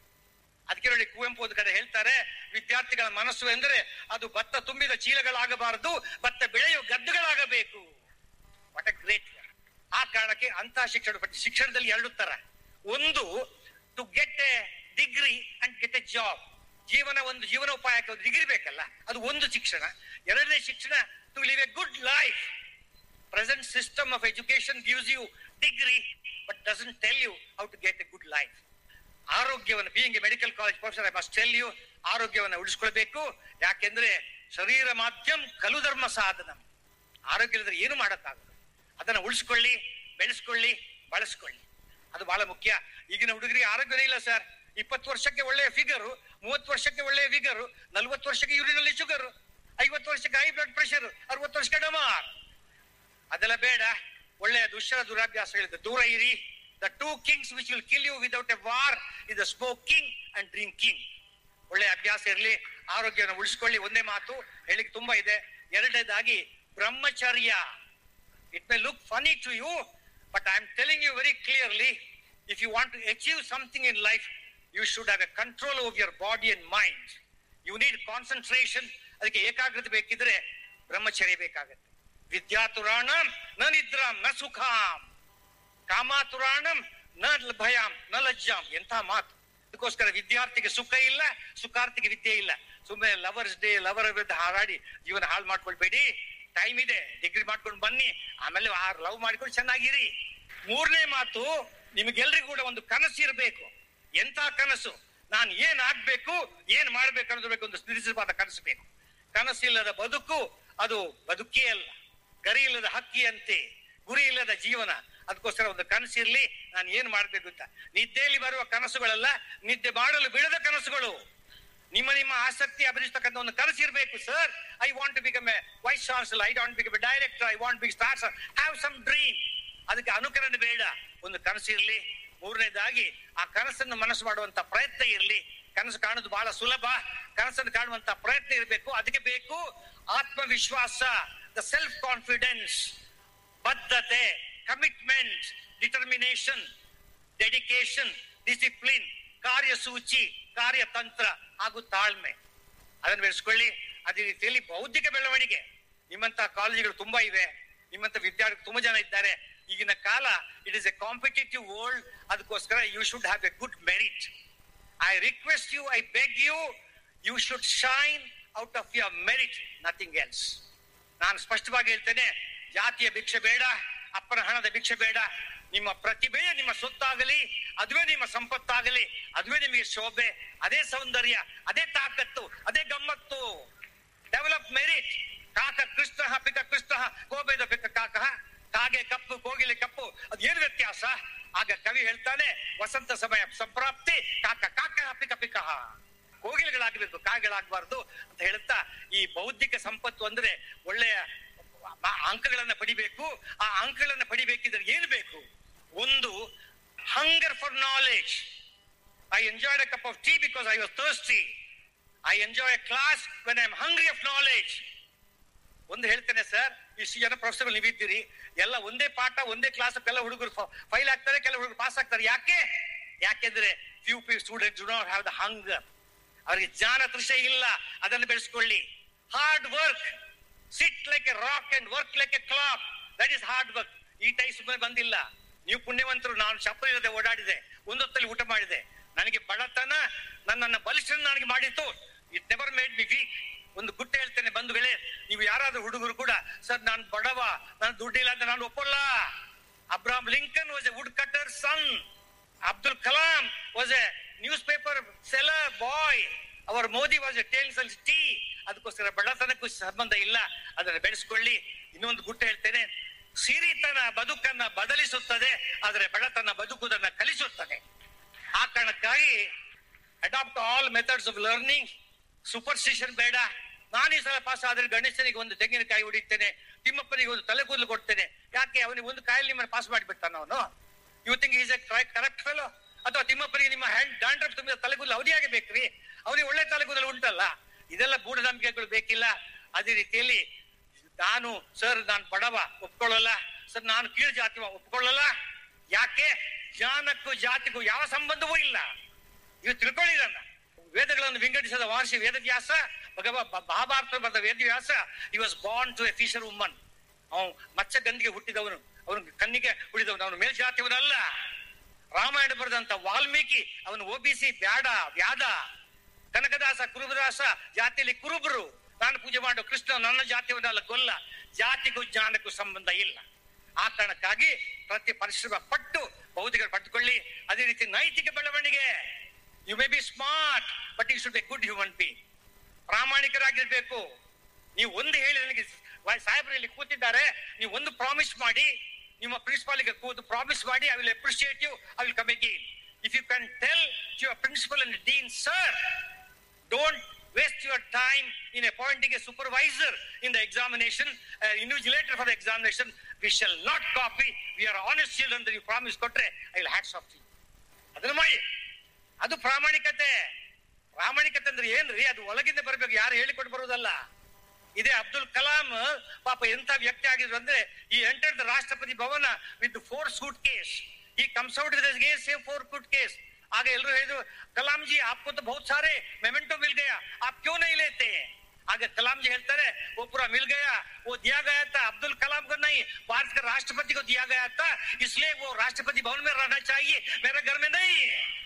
ಅದಕ್ಕೆ ನೋಡಿ ಕುವೆಂಪು ಒಂದು ಕಡೆ ಹೇಳ್ತಾರೆ ವಿದ್ಯಾರ್ಥಿಗಳ ಮನಸ್ಸು ಎಂದರೆ ಅದು ಭತ್ತ ತುಂಬಿದ ಚೀಲಗಳಾಗಬಾರದು ಭತ್ತ ಬೆಳೆಯುವ ಗದ್ದುಗಳಾಗಬೇಕು ವಾಟ್ ಅ ಗ್ರೇಟ್ ಆ ಕಾರಣಕ್ಕೆ ಅಂತಹ ಶಿಕ್ಷಣ ಪಟ್ಟಿ ಶಿಕ್ಷಣದಲ್ಲಿ ಎರಡು ತರ ಒಂದು to get a degree and get a job ಜೀವನ ಒಂದು ಜೀವನೋಪಾಯಕ್ಕೆ ಒಂದು ಡಿಗ್ರಿ ಬೇಕಲ್ಲ ಅದು ಒಂದು ಶಿಕ್ಷಣ ಎರಡನೇ ಶಿಕ್ಷಣ to live a good life present system of education gives you degree but doesn't tell you how to get a good life ಆರೋಗ್ಯವನ್ನು being medical college professor I must tell you ಆರೋಗ್ಯವನ್ನು ಉಳಿಸ್ಕೊಳ್ಬೇಕು ಯಾಕೆಂದ್ರೆ ಶರೀರ ಮಾಧ್ಯಮ ಕಲು ಧರ್ಮ ಸಾಧನ ಆರೋಗ್ಯ ಇಲ್ಲದ್ರೆ ಏನು ಮಾಡಕ್ಕಾಗಲ್ಲ ಅದನ್ನ ಉಳಿಸ್ಕೊಳ್ಳಿ ಬೆಳೆಸ್ಕೊಳ್ಳಿ ಬಳಸ್ಕೊಳ್ಳಿ ಅದು ಬಹಳ ಮುಖ್ಯ ಈಗಿನ ಹುಡುಗರಿಗೆ ಆರೋಗ್ಯನೇ ಇಲ್ಲ ಸರ್ ಇಪ್ಪತ್ತು ವರ್ಷಕ್ಕೆ ಒಳ್ಳೆಯ ಫಿಗರು ಮೂವತ್ತು ವರ್ಷಕ್ಕೆ ಒಳ್ಳೆಯ ಫಿಗರು ನಲ್ವತ್ತು ವರ್ಷಕ್ಕೆ ಯೂರಿನಲ್ಲಿ ಶುಗರ್ ಐವತ್ತು ವರ್ಷಕ್ಕೆ ಹೈ ಬ್ಲಡ್ ಪ್ರೆಷರ್ ಅರವತ್ತು ವರ್ಷಕ್ಕೆ ಡಮಾರ್ ಅದೆಲ್ಲ ಬೇಡ ಒಳ್ಳೆಯ ದುಶ್ಚರ ದುರಾಭ್ಯಾಸಗಳಿಂದ ದೂರ ಇರಿ the two kings which will kill you without a war is the smoking and drinking ಒಳ್ಳೆ ಅಭ್ಯಾಸ ಇರಲಿ ಆರೋಗ್ಯವನ್ನು ಉಳಿಸ್ಕೊಳ್ಳಿ ಒಂದೇ ಮಾತು ಹೇಳಿಕ್ ತುಂಬಾ ಇದೆ ಎರಡನೇದಾಗಿ ಬ್ರಹ್ಮಚರ್ಯ it may look funny to you but I am telling you very clearly if you want to achieve something in life you should have a control over your body and mind you need concentration ಅದಕ್ಕೆ ಏಕಾಗ್ರತೆ ಬೇಕಿದ್ರೆ ಬ್ರಹ್ಮಚರ್ಯ ಬೇಕಾಗತ್ತೆ ವಿದ್ಯಾತುರಾಣಂ ನ ನಿದ್ರಾಂ ನ ಸುಖಾಂ ಕಾಮಾತುರಾಣಂ ನ ಭಯಾಂ ನ ಲಜ್ಜಾಂ ಎಂಥ ಮಾತು ಅದಕ್ಕೋಸ್ಕರ ವಿದ್ಯಾರ್ಥಿಗೆ ಸುಖ ಇಲ್ಲ ಸುಖಾರ್ಥಿಗೆ ವಿದ್ಯೆ ಇಲ್ಲ ಸುಮ್ಮನೆ ಲವರ್ಸ್ ಡೇ ಲವರ್ ವಿರುದ್ಧ ಹಾರಾಡಿ ಜೀವನ ಹಾಳು ಮಾಡ್ಕೊಳ್ಬೇಡಿ ಟೈಮ್ ಇದೆ ಡಿಗ್ರಿ ಮಾಡ್ಕೊಂಡು ಬನ್ನಿ ಆಮೇಲೆ ಲವ್ ಮಾಡ್ಕೊಂಡು ಚೆನ್ನಾಗಿರಿ ಮೂರನೇ ಮಾತು ನಿಮಗೆಲ್ರಿಗೂ ಕೂಡ ಒಂದು ಕನಸು ಇರಬೇಕು ಎಂತ ಕನಸು ನಾನು ಏನ್ ಆಗ್ಬೇಕು ಏನ್ ಮಾಡ್ಬೇಕು ಅನ್ನೋದ್ರ ಬಗ್ಗೆ ಒಂದು ಸ್ಥಿತಿಸಿದ ಕನಸು ಬೇಕು ಕನಸಿಲ್ಲದ ಬದುಕು ಅದು ಬದುಕೇ ಅಲ್ಲ ಗರಿ ಇಲ್ಲದ ಹಕ್ಕಿಯಂತೆ ಗುರಿ ಇಲ್ಲದ ಜೀವನ ಅದಕ್ಕೋಸ್ಕರ ಒಂದು ಕನಸಿರ್ಲಿ ನಾನು ಏನ್ ಮಾಡ್ಬೇಕು ಅಂತ ನಿದ್ದೆಯಲ್ಲಿ ಬರುವ ಕನಸುಗಳಲ್ಲ ನಿದ್ದೆ ಮಾಡಲು ಬಿಡದ ಕನಸುಗಳು ನಿಮ್ಮ ನಿಮ್ಮ ಆಸಕ್ತಿ ಅಭಿರಿಸ್ತಕ್ಕಂಥ ಒಂದು ಕನಸು ಇರಬೇಕು sir I want to become a vice chancellor I want become a director I want become stars have some dream ಅದಕ್ಕೆ ಅನುಕರಣೆ ಬೇಡ ಒಂದು ಕನಸು ಇರಲಿ ಮೂರನೇದಾಗಿ ಆ ಕನಸನ್ನು ಮನಸ್ಸು ಮಾಡುವಂತ ಪ್ರಯತ್ನ ಇರಲಿ ಕನಸು ಕಾಣೋದು ಬಹಳ ಸುಲಭ ಕನಸನ್ನು ಕಾಣುವಂತ ಪ್ರಯತ್ನ ಇರಬೇಕು ಅದಕ್ಕೆ ಬೇಕು ಆತ್ಮವಿಶ್ವಾಸ ದ ಸೆಲ್ಫ್ ಕಾನ್ಫಿಡೆನ್ಸ್ ಬದ್ಧತೆ ಕಮಿಟ್ಮೆಂಟ್ ಡಿಟರ್ಮಿನೇಷನ್ ಡೆಡಿಕೇಶನ್ ಡಿಸಿಪ್ಲಿನ್ ಕಾರ್ಯಸೂಚಿ ಕಾರ್ಯತಂತ್ರ ಹಾಗೂ ತಾಳ್ಮೆ ಅದನ್ನು ಬೆಳೆಸ್ಕೊಳ್ಳಿ ಅದೇ ರೀತಿಯಲ್ಲಿ ಬೌದ್ಧಿಕ ಬೆಳವಣಿಗೆ ನಿಮ್ಮಂತ ಕಾಲೇಜುಗಳು ತುಂಬಾ ಇವೆ ನಿಮ್ಮಂತ ವಿದ್ಯಾರ್ಥಿ ತುಂಬಾ ಜನ ಇದ್ದಾರೆ ಈಗಿನ ಕಾಲ it is a competitive world ಅದಕ್ಕೋಸ್ಕರ you should have a good merit I request you I beg you you should shine out of your merit nothing else ನಾನು ಸ್ಪಷ್ಟವಾಗಿ ಹೇಳ್ತೇನೆ ಜಾತಿಯ ಭಿಕ್ಷೆ ಬೇಡ ಅಪ್ಪನ ಹಣದ ಭಿಕ್ಷೆ ಬೇಡ ನಿಮ್ಮ ಪ್ರತಿಭೆಯೇ ನಿಮ್ಮ ಸೊತ್ತಾಗಲಿ ಅದುವೇ ನಿಮ್ಮ ಸಂಪತ್ತಾಗಲಿ ಅದುವೇ ನಿಮಗೆ ಶೋಭೆ ಅದೇ ಸೌಂದರ್ಯ ಅದೇ ತಾಕತ್ತು ಅದೇ ಗಮ್ಮತ್ತು ಡೆವಲಪ್ ಮೆರಿಟ್ ಕಾಕ ಕೃಷ್ಣ ಪಿಕ ಕೃಷ್ಣ ಕೋಬೇದ ಪಿಕ ಕಾಕ ಕಾಗೆ ಕಪ್ಪು ಕೋಗಿಲೆ ಕಪ್ಪು ಅದು ಏನು ವ್ಯತ್ಯಾಸ ಆಗ ಕವಿ ಹೇಳ್ತಾನೆ ವಸಂತ ಸಮಯ ಸಂಪ್ರಾಪ್ತಿ ಕಾಕ ಕಾಕ ಪಿಕ ಪಿಕ ಕೋಗಿಲೆಗಳಾಗಬೇಕು ಕಾಗೆಗಳಾಗಬಾರ್ದು ಅಂತ ಹೇಳ್ತಾ ಈ ಬೌದ್ಧಿಕ ಸಂಪತ್ತು ಅಂದ್ರೆ ಒಳ್ಳೆಯ ಆ ಅಂಕಗಳನ್ನ ಪಡಿಬೇಕು ಆ ಅಂಕಗಳನ್ನ ಪಡಿಬೇಕಿದ್ರೆ ಏನು ಬೇಕು ಒಂದು hunger for knowledge I enjoyed a cup of tea because I was thirsty I enjoy a class when I am hungry of knowledge ಒಂದು ಹೇಳ್ತೇನೆ ಸರ್ ಇಷ್ಟು ಜನ ಪ್ರೊಫೆಸರ್ ನೀವಿದ್ದೀರಿ ಎಲ್ಲ ಒಂದೇ ಪಾಠ ಒಂದೇ ಕ್ಲಾಸ್ ಕೆಲ ಹುಡುಗರು ಫೈಲ್ ಆಗ್ತಾರೆ ಕೆಲ ಹುಡುಗರು ಪಾಸ್ ಆಗ್ತಾರೆ ಯಾಕೆ ಯಾಕೆಂದ್ರೆ few P student do not have the hunger ಅವರಿಗೆ ಜ್ಞಾನ ತೃಷೆ ಇಲ್ಲ ಅದನ್ನು ಬೆಳೆಸ್ಕೊಳ್ಳಿ hard work sit like a rock and work like a clock that is hard work ಈ ಟೈ ಸುಮ್ಮನೆ ಬಂದಿಲ್ಲ ನೀವು ಪುಣ್ಯವಂತರು ನಾನು ಚಪ್ಪಲಿ ಇಲ್ಲದೆ ಓಡಾಡಿದೆ ಒಂದೊತ್ತಲ್ಲಿ ಊಟ ಮಾಡಿದೆ ನನಗೆ ಬಡತನ ನನ್ನನ್ನ ಬಲಿಷ್ಠ ನನಗೆ ಮಾಡಿತ್ತು it never made me weak ಒಂದು ಗುಟ್ಟ ಹೇಳ್ತೇನೆ ಬಂಧುಗಳೇ ನೀವು ಯಾರಾದ್ರೂ ಹುಡುಗರು ಕೂಡ ಸರ್ ನಾನು ಬಡವ ನಾನು ದುಡ್ಡಿಲ್ಲ ಅಂತ ನಾನು ಒಪ್ಪಲ್ಲ Abraham Lincoln was a woodcutter son Abdul Kalam was a newspaper seller boy our Modi was a tales tea ಅದಕ್ಕೋಸ್ಕರ ಬಡತನಕ್ಕೂ ಸಂಬಂಧ ಇಲ್ಲ ಅದನ್ನು ಬೆಳೆಸ್ಕೊಳ್ಳಿ ಇನ್ನೊಂದು ಗುಟ್ಟ ಹೇಳ್ತೇನೆ ಸಿರಿತನ ಬದುಕನ್ನ ಬದಲಿಸುತ್ತದೆ ಆದರೆ ಬಡತನ ಬದುಕುವುದನ್ನ ಕಲಿಸುತ್ತದೆ ಆ ಕಾರಣಕ್ಕಾಗಿ adapt all methods of learning superstition ಬೇಡ ನಾನು ಈ ಸಲ ಪಾಸ್ ಆದ್ರೆ ಗಣೇಶನಿಗೆ ಒಂದು ತೆಂಗಿನಕಾಯಿ ಹೊಡಿತೇನೆ ತಿಮ್ಮಪ್ಪನಿಗೆ ಒಂದು ತಲೆ ಕೂದಲು ಕೊಡ್ತೇನೆ ಯಾಕೆ ಅವನಿಗೆ ಒಂದು ಕಾಯಲ್ಲಿ ನಿಮ್ಮನ್ನು ಪಾಸ್ ಮಾಡಿಬಿಡ್ತಾನ ಅವನು you think is a correct fellow ಅಥವಾ ತಿಮ್ಮಪ್ಪನಿಗೆ ನಿಮ್ಮ ಹ್ಯಾಂಡ್ ಡಾಂಡ್ರಫ್ ತುಂಬಿದ ತಲೆಗೂದಲು ಅವಧಿಯಾಗಿ ಬೇಕ್ರಿ ಅವನಿಗೆ ಒಳ್ಳೆ ತಲೆಗೂದಲು ಉಂಟಲ್ಲ ಇದೆಲ್ಲ ಮೂಢನಂಬಿಕೆಗಳು ಬೇಕಿಲ್ಲ ಅದೇ ರೀತಿಯಲ್ಲಿ ನಾನು ಸರ್ ನಾನು ಬಡವ ಒಪ್ಕೊಳ್ಳಲ್ಲ ಸರ್ ನಾನು ಕೀಳು ಜಾತಿ ಒಪ್ಕೊಳ್ಳಲ್ಲ ಯಾಕೆ ಜ್ಞಾನಕ್ಕೂ ಜಾತಿಗೂ ಯಾವ ಸಂಬಂಧವೂ ಇಲ್ಲ ಇವು ತಿಳ್ಕೊಳ್ಳಿ ಇದನ್ನ ವೇದಗಳನ್ನು ವಿಂಗಡಿಸಿದ ಮಹರ್ಷಿ ವೇದವ್ಯಾಸ ಭಗವ ಬ- ಮಹಾಭಾರತ ಬರೆದ ವೇದವ್ಯಾಸ ಈ was born to a fisherwoman ಅವನು ಮಚ್ಚ ಗಂಧಿಗೆ ಹುಟ್ಟಿದವನು ಅವನು ಕಣ್ಣಿಗೆ ಹುಟ್ಟಿದವನು ಅವನು ಮೇಲ್ಜಾತಿಯವನಲ್ಲ ರಾಮಾಯಣ ಬರೆದಂತ ವಾಲ್ಮೀಕಿ ಅವನು ಓಬಿಸಿ ಬ್ಯಾಡ ವ್ಯಾದ ಕನಕದಾಸ ಕುರುಬದಾಸ ಜಾತಿಯಲ್ಲಿ ಕುರುಬರು ನಾನು ಪೂಜೆ ಮಾಡೋ ಕೃಷ್ಣ ನನ್ನ ಜಾತಿಯವನಲ್ಲ ಗೊಲ್ಲ ಜಾತಿಗೂ ಜ್ಞಾನಕ್ಕೂ ಸಂಬಂಧ ಇಲ್ಲ ಆ ಕಾರಣಕ್ಕಾಗಿ ಪ್ರತಿ ಪರಿಶ್ರಮ ಪಟ್ಟು ಬೌದ್ಧಿಕ ಪಟ್ಟುಕೊಳ್ಳಿ ಅದೇ ರೀತಿ ನೈತಿಕ ಬೆಳವಣಿಗೆ you may be smart but you should a good human be ಪ್ರಾಮಾಣಿಕರಾಗಿರ್ಬೇಕು ನೀವು ಒಂದು ಹೇಳಿ ನನಗೆ ಸಾಹೇಬ್ರು ಇಲ್ಲಿ ಕೂತಿದ್ದಾರೆ ನೀವು ಒಂದು ಪ್ರಾಮಿಸ್ ಮಾಡಿ ನಿಮ್ಮ ಪ್ರಿನ್ಸಿಪಾಲ್ಗೆ ಕೂತು ಪ್ರಾಮಿಸ್ ಮಾಡಿ I will appreciate you I will come again if you can tell your principal and dean sir don't waste your time in appointing a supervisor in the examination, uh, invigilator for the examination. We shall not copy. We are honest children that you promise ಕೊಟ್ರೆ I will hats off to you. ಅದನ್ನ ಮಾಡಿ ಅದು ಪ್ರಾಮಾಣಿಕತೆ ಪ್ರಾಮಾಣಿಕತೆ ಅಂದ್ರೆ ಏನ್ರಿ ಅದು ಒಳಗಿಂದ ಬರ್ಬೇಕು ಯಾರು ಹೇಳಿಕೊಟ್ಟು ಬರುವುದಲ್ಲ ಇದೇ ಅಬ್ದುಲ್ ಕಲಾಂ ಪಾಪ ಎಂತ ವ್ಯಕ್ತಿ ಆಗಿದ್ರು ಅಂದ್ರೆ ಈ enter the Rashtrapati Bhavan with four suitcase he comes out same four suitcase आगे ಎಲ್ಲರೂ ಹೇಳಿದ್ರು कलाम जी आपको तो बहुत सारे मेमेंटो मिल गया आप क्यों नहीं लेते आगे कलाम जी ಹೇಳ್ತಾರೆ वो पूरा मिल गया वो दिया गया था अब्दुल कलाम को नहीं भारत के राष्ट्रपति को दिया गया था इसलिए वो राष्ट्रपति भवन में रहना चाहिए मेरे घर में नहीं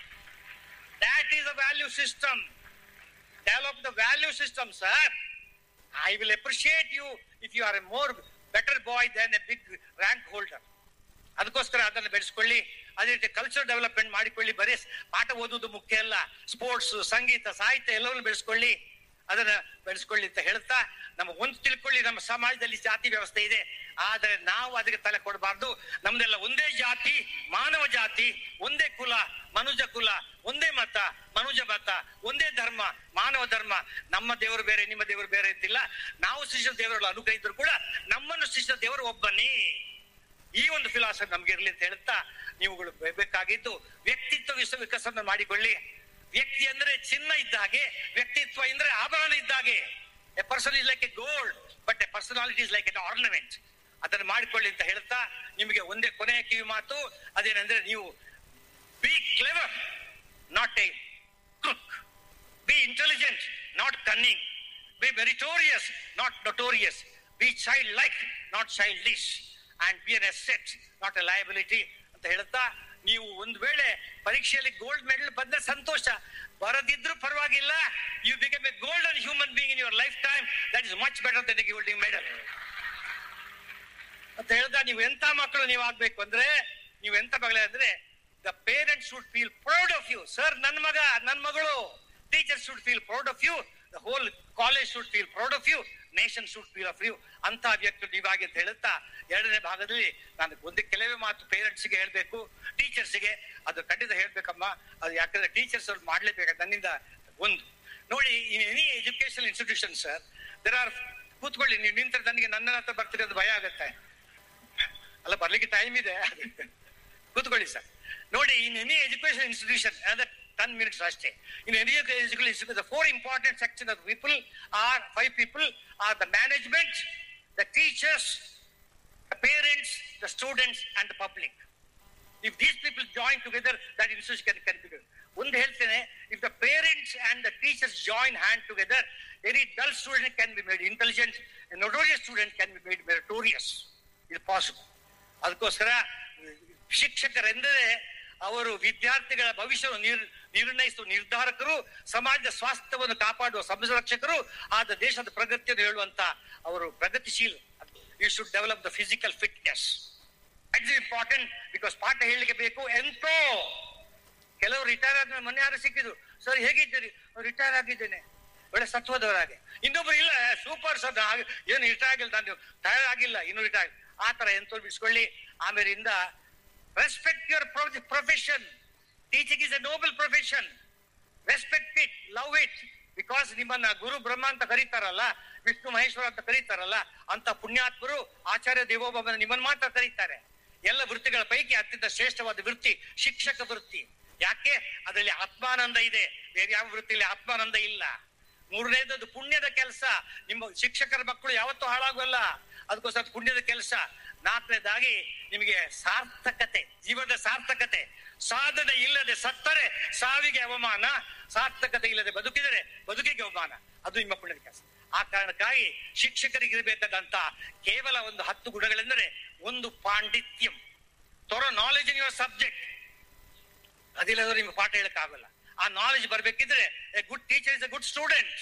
that is a value system develop the value system sir i will appreciate you if you are a more better boy than a big rank holder ಅದಕ್ಕೋಸ್ಕರ ಅದನ್ನು ಬೆಳೆಸ್ಕೊಳ್ಳಿ ಅದೇ ರೀತಿ ಕಲ್ಚರ್ ಡೆವಲಪ್ಮೆಂಟ್ ಮಾಡಿಕೊಳ್ಳಿ ಬರೀ ಪಾಠ ಓದುವುದು ಮುಖ್ಯ ಅಲ್ಲ ಸ್ಪೋರ್ಟ್ಸ್ ಸಂಗೀತ ಸಾಹಿತ್ಯ ಎಲ್ಲವನ್ನು ಬೆಳೆಸ್ಕೊಳ್ಳಿ ಅದನ್ನ ಬೆಳೆಸ್ಕೊಳ್ಳಿ ಅಂತ ಹೇಳ್ತಾ ನಮ್ಮ ಒಂದು ತಿಳ್ಕೊಳ್ಳಿ ನಮ್ಮ ಸಮಾಜದಲ್ಲಿ ಜಾತಿ ವ್ಯವಸ್ಥೆ ಇದೆ ಆದರೆ ನಾವು ಅದಕ್ಕೆ ತಲೆ ಕೊಡಬಾರ್ದು ನಮ್ದೆಲ್ಲ ಒಂದೇ ಜಾತಿ ಮಾನವ ಜಾತಿ ಒಂದೇ ಕುಲ ಮನುಜ ಕುಲ ಒಂದೇ ಮತ ಮನುಜ ಮತ ಒಂದೇ ಧರ್ಮ ಮಾನವ ಧರ್ಮ ನಮ್ಮ ದೇವರು ಬೇರೆ ನಿಮ್ಮ ದೇವರು ಬೇರೆ ಅಂತಿಲ್ಲ ನಾವು ಶಿಷ್ಯ ದೇವರುಗಳು ಅನುಗ್ರಹ ಇದ್ರು ಕೂಡ ನಮ್ಮನ್ನು ಶಿಷ್ಯ ದೇವರು ಒಬ್ಬನೇ ಈ ಒಂದು ಫಿಲಾಸಫಿ ನಮ್ಗೆ ಇರಲಿ ಅಂತ ಹೇಳ್ತಾ ನೀವುಗಳು ಬೇಕಾಗಿದ್ದು ವ್ಯಕ್ತಿತ್ವ ವಿಸ ವಿಕಸನ ಮಾಡಿಕೊಳ್ಳಿ ವ್ಯಕ್ತಿ ಅಂದ್ರೆ ಚಿನ್ನ ಇದ್ದ ಹಾಗೆ ವ್ಯಕ್ತಿತ್ವ ಅಂದ್ರೆ ಆಭರಣ ಇದ್ದ ಹಾಗೆ a person is like a gold but a personality is like an ornament ಅದನ್ನು ಮಾಡಿಕೊಳ್ಳಿ ಅಂತ ಹೇಳ್ತಾ ನಿಮಗೆ ಒಂದೇ ಕೊನೆಯ ಕಿವಿ ಮಾತು ಅದೇನಂದ್ರೆ ನೀವು be clever not a crook be intelligent not cunning be meritorious not notorious be childlike not childish and be an asset not a liability ಅಂತ ಹೇಳ್ತಾ ನೀವು ಒಂದು ವೇಳೆ ಪರೀಕ್ಷೆಯಲ್ಲಿ ಗೋಲ್ಡ್ ಮೆಡಲ್ ಬಂದ್ರೆ ಸಂತೋಷ ಬರದಿದ್ರು ಪರವಾಗಿಲ್ಲ you become a golden human being in your lifetime that is much better than golden medal ಅಂತ ಹೇಳ್ದ ನೀವು ಎಂತ ಮಕ್ಕಳು ನೀವು ಆಗ್ಬೇಕು ಅಂದ್ರೆ ನೀವು ಎಂತ ಮಗಳೇ ಅಂದ್ರೆ the parents should feel proud of you sir ನನ್ ಮಗ ನನ್ ಮಗಳು teachers should feel proud of you the whole college should feel proud of you nation should feel of you ಅಂತ ವ್ಯಕ್ತಿ ನೀವಾಗಿ ಅಂತ ಹೇಳುತ್ತಾ ಎರಡನೇ ಭಾಗದಲ್ಲಿ ನಾನು ಒಂದು ಕೆಲವೇ ಮಾತು ಪೇರೆಂಟ್ಸ್ಗೆ ಹೇಳ್ಬೇಕು ಟೀಚರ್ಸ್ಗೆ ಅದು ಖಂಡಿತ ಹೇಳ್ಬೇಕಮ್ಮ ಅದು ಯಾಕಂದ್ರೆ ಟೀಚರ್ಸ್ ಅವ್ರು ಮಾಡ್ಲೇಬೇಕು ನನ್ನಿಂದ ಒಂದು ನೋಡಿ in any education institution sir there are ಕೂತ್ಕೊಳ್ಳಿ ನೀವು ನಿಂತ್ರೆ ನನಗೆ ನನ್ನ ಹತ್ರ ಬರ್ತೀರಿ ಅದು ಭಯ ಆಗತ್ತೆ ಅಲ್ಲ ಬರ್ಲಿಕ್ಕೆ ಟೈಮ್ ಇದೆ ಕೂತ್ಕೊಳ್ಳಿ ಸರ್ ನೋಡಿ ಇನ್ ಎನಿ ಎಜುಕೇಶನ್ ಇನ್ಸ್ಟಿಟ್ಯೂಷನ್ ಅಂದ್ರೆ ಟೆನ್ ಮಿನಿಟ್ಸ್ ಅಷ್ಟೇ in any education institution the four important section of people are five people are the management the teachers the parents the students and the public if these people join together that institution can can be ಒಂದು ಹೇಳ್ತೇನೆ if the parents and the teachers join hand together very dull student can be made intelligent notorious student can be made meritorious ಇದು possible ಅದಕ್ಕೋಸ್ಕರ ಶಿಕ್ಷಕರೆಂದರೆ ಅವರು ವಿದ್ಯಾರ್ಥಿಗಳ ಭವಿಷ್ಯವನ್ನು ನಿರ್ ನಿರ್ಣಯಿಸುವ ನಿರ್ಧಾರಕರು ಸಮಾಜದ ಸ್ವಾಸ್ಥ್ಯವನ್ನು ಕಾಪಾಡುವ ಸಂರಕ್ಷಕರು ಆದ ದೇಶದ ಪ್ರಗತಿಯನ್ನು ಹೇಳುವಂತ ಅವರು ಪ್ರಗತಿಶೀಲ you should develop the physical fitness it's important because ಪಾಠ ಹೇಳಲಿಕ್ಕೆ ಬೇಕು ಎಂತೋ ಕೆಲವರು ರಿಟೈರ್ ಆದ್ಮೇಲೆ ಮೊನ್ನೆ ಯಾರು ಸಿಕ್ಕಿದ್ರು ಸರ್ ಹೇಗಿದ್ದೀರಿ ರಿಟೈರ್ ಆಗಿದ್ದೇನೆ ಒಳ್ಳೆ ಸತ್ವದವರ ಹಾಗೆ ಇನ್ನೊಬ್ರು ಇಲ್ಲ ಸೂಪರ್ ಸರ್ ಏನು ರಿಟೈರ್ ಆಗಿಲ್ಲ ನಾನು ಟೈರ್ ಆಗಿಲ್ಲ ಇನ್ನು ರಿಟೈರ್ ಆ ತರ ಎಂತೋ ಬಿಡಿಸ್ಕೊಳ್ಳಿ ಆಮೇಲಿಂದ respect your profession teaching is a noble profession respect it love it because ನಿಮ್ಮನ್ನ ಗುರು ಬ್ರಹ್ಮ ಅಂತ ಕರೀತಾರಲ್ಲ ವಿಷ್ಣು ಮಹೇಶ್ವರ ಅಂತ ಕರೀತಾರಲ್ಲ ಅಂತ ಪುಣ್ಯಾತ್ಮರು ಆಚಾರ್ಯ ದೇವೋಭವನ ನಿಮ್ಮನ್ನ ಮಾತ್ರ ಕರೀತಾರೆ ಎಲ್ಲ ವೃತ್ತಿಗಳ ಪೈಕಿ ಅತ್ಯಂತ ಶ್ರೇಷ್ಠವಾದ ವೃತ್ತಿ ಶಿಕ್ಷಕ ವೃತ್ತಿ ಯಾಕೆ ಅದರಲ್ಲಿ ಆತ್ಮಾನಂದ ಇದೆ ಬೇರೆ ಯಾವ ವೃತ್ತಿಯಲ್ಲಿ ಆತ್ಮಾನಂದ ಇಲ್ಲ ಮೂರನೇದದು ಪುಣ್ಯದ ಕೆಲಸ ನಿಮ್ಮ ಶಿಕ್ಷಕರ ಮಕ್ಕಳು ಯಾವತ್ತೂ ಹಾಳಾಗೋಲ್ಲ ಅದಕ್ಕೋಸ್ಕರ ಪುಣ್ಯದ ಕೆಲಸ ನಾಲ್ಕನೇದಾಗಿ ನಿಮಗೆ ಸಾರ್ಥಕತೆ ಜೀವನದ ಸಾರ್ಥಕತೆ ಸಾಧನೆ ಇಲ್ಲದೆ ಸತ್ತರೆ ಸಾವಿಗೆ ಅವಮಾನ ಸಾರ್ಥಕತೆ ಇಲ್ಲದೆ ಬದುಕಿದರೆ ಬದುಕಿಗೆ ಅವಮಾನ ಅದು ನಿಮ್ಮ ಪುಣ್ಯದ ಕೆಲಸ ಆ ಕಾರಣಕ್ಕಾಗಿ ಶಿಕ್ಷಕರಿಗೆ ಇರಬೇಕಾದಂತ ಕೇವಲ ಒಂದು ಹತ್ತು ಗುಣಗಳೆಂದರೆ ಒಂದು ಪಾಂಡಿತ್ಯಂ thorough knowledge in your subject ಅದಿಲ್ಲದ್ರೆ ನಿಮ್ಗೆ ಪಾಠ ಹೇಳಕ್ಕಾಗಲ್ಲ ಆ ನಾಲೆಜ್ ಬರ್ಬೇಕಿದ್ರೆ a good teacher is a good student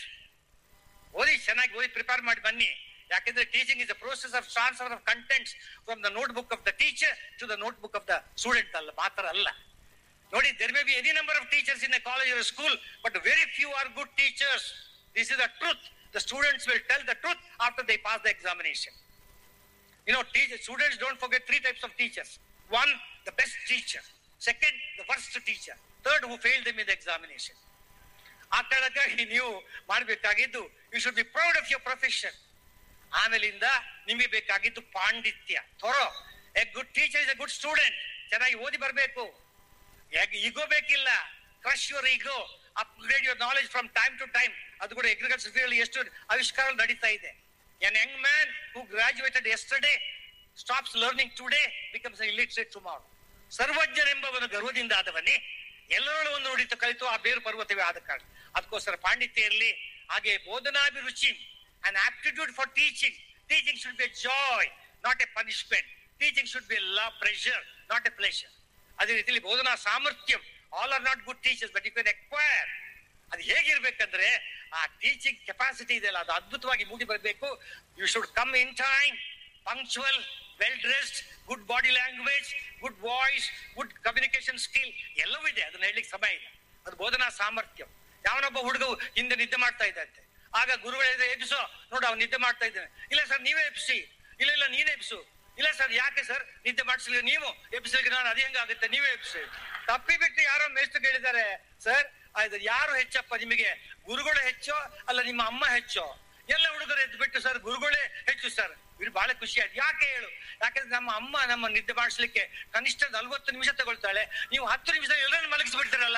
ಓದಿ ಚೆನ್ನಾಗಿ ಓದಿ ಪ್ರಿಪೇರ್ ಮಾಡಿ ಬನ್ನಿ ಯಾಕೆಂದ್ರೆ teaching is a process of transfer of contents from the notebook of the teacher to the notebook of the student ಅಲ್ಲ ಮಾತ್ರ ಅಲ್ಲ ನೋಡಿ there may be any number of teachers in a college or a school but very few are good teachers this is the truth the students will tell the truth after they pass the examination you know teachers, students don't forget three types of teachers one the best teacher second the worst teacher third who failed them in the examination ಆ ಕಾರಣಕ್ಕಾಗಿ ನೀವು ಮಾಡಬೇಕಾಗಿದ್ದು you should be proud of your profession ಆಮೇಲಿಂದ ನಿಮಗೆ ಬೇಕಾಗಿದ್ದು ಪಾಂಡಿತ್ಯ thorough a good teacher is a good student ಚೆನ್ನಾಗಿ ಓದಿ ಬರಬೇಕು ಈಗೋ ಬೇಕಿಲ್ಲ crush your ego upgrade your knowledge from time to time ಅದು ಕೂಡ ಅಗ್ರಿಕಲ್ಚರ್ ಫೀಲ್ಡ್ ಎಷ್ಟು ಆವಿಷ್ಕಾರ ನಡೀತಾ ಇದೆ an young man who graduated yesterday stops learning today becomes illiterate tomorrow ಸರ್ವಜ್ಞನೆಂಬವನು ಗರ್ವದಿಂದ ಆದವನೇ ಎಲ್ಲರಲ್ಲೂ ಒಂದು ನುಡಿತು ಕಲಿತು ಆ ಬೇರು ಪರ್ವತವೇ ಆದ ಕಾರಣ ಅದಕ್ಕೋಸ್ಕರ ಪಾಂಡಿತ್ಯ ಇರಲಿ ಹಾಗೆ ಬೋಧನಾಭಿರುಚಿ and aptitude for teaching teaching should be joy not a punishment teaching should be ಲಾ ಪ್ರೆಷರ್ ನಾಟ್ ಎ ಪ್ಲೆಷರ್ ಅದೇ ರೀತಿಯಲ್ಲಿ ಬೋಧನಾ ಸಾಮರ್ಥ್ಯಂ all are not good teachers but you can acquire ಅದು ಹೇಗಿರ್ಬೇಕಂದ್ರೆ ಆ ಟೀಚಿಂಗ್ ಕೆಪಾಸಿಟಿ ಇದೆಯಲ್ಲ ಅದು ಅದ್ಭುತವಾಗಿ ಮೂಡಿ ಬರಬೇಕು you should come in time punctual well dressed good body language good voice good communication skill ಎಲ್ಲವೂ ಇದೆ ಅದನ್ನ ಹೇಳಲಿಕ್ಕೆ ಸಮಯ ಇಲ್ಲ ಅದು ಬೋಧನಾ ಸಾಮರ್ಥ್ಯ ಯಾವನೊಬ್ಬ ಹುಡುಗ ಹಿಂದೆ ನಿದ್ದೆ ಮಾಡ್ತಾ ಇದ್ದಂತೆ ಆಗ ಗುರುಗಳು ಹೇಳಿದ್ರೆ ಎಬ್ಸೋ ನೋಡು ಅವ್ನು ನಿದ್ದೆ ಮಾಡ್ತಾ ಇದ್ದಾನೆ ಇಲ್ಲ ಸರ್ ನೀವೇ ಎಬ್ಸಿ ಇಲ್ಲ ಇಲ್ಲ ನೀನೇ ಎಬ್ಸು ಇಲ್ಲ ಸರ್ ಯಾಕೆ ಸರ್ ನಿದ್ದೆ ಮಾಡಿಸ್ಲಿಲ್ಲ ನೀವು ಎಬ್ಸಲಿಕ್ಕೆ ನಾನು ಅದು ಹೆಂಗಾಗುತ್ತೆ ನೀವೇ ಎಬ್ಸಿ ತಪ್ಪಿ ಬಿಟ್ಟು ಯಾರೋ ಮೇಷ್ಟು ಕೇಳಿದ್ದಾರೆ ಸರ್ ಆಯ್ತು ಯಾರು ಹೆಚ್ಚಪ್ಪ ನಿಮಗೆ ಗುರುಗಳು ಹೆಚ್ಚೋ ಅಲ್ಲ ನಿಮ್ಮ ಅಮ್ಮ ಹೆಚ್ಚೋ ಎಲ್ಲ ಹುಡುಗರು ಎದ್ದು ಬಿಟ್ಟು ಸರ್ ಗುರುಗಳೇ ಹೆಚ್ಚು ಸರ್ ಇದು ಬಹಳ ಖುಷಿ ಆಯ್ತು ಯಾಕೆ ಹೇಳು ಯಾಕಂದ್ರೆ ನಮ್ಮ ಅಮ್ಮ ನಮ್ಮ ನಿದ್ದೆ ಮಾಡಿಸ್ಲಿಕ್ಕೆ ಕನಿಷ್ಠ ನಲ್ವತ್ತು ನಿಮಿಷ ತಗೊಳ್ತಾಳೆ ನೀವು ಹತ್ತು ನಿಮಿಷ ಎಲ್ಲರನ್ನು ಮಲಗಿಸ್ಬಿಡ್ತೀರಲ್ಲ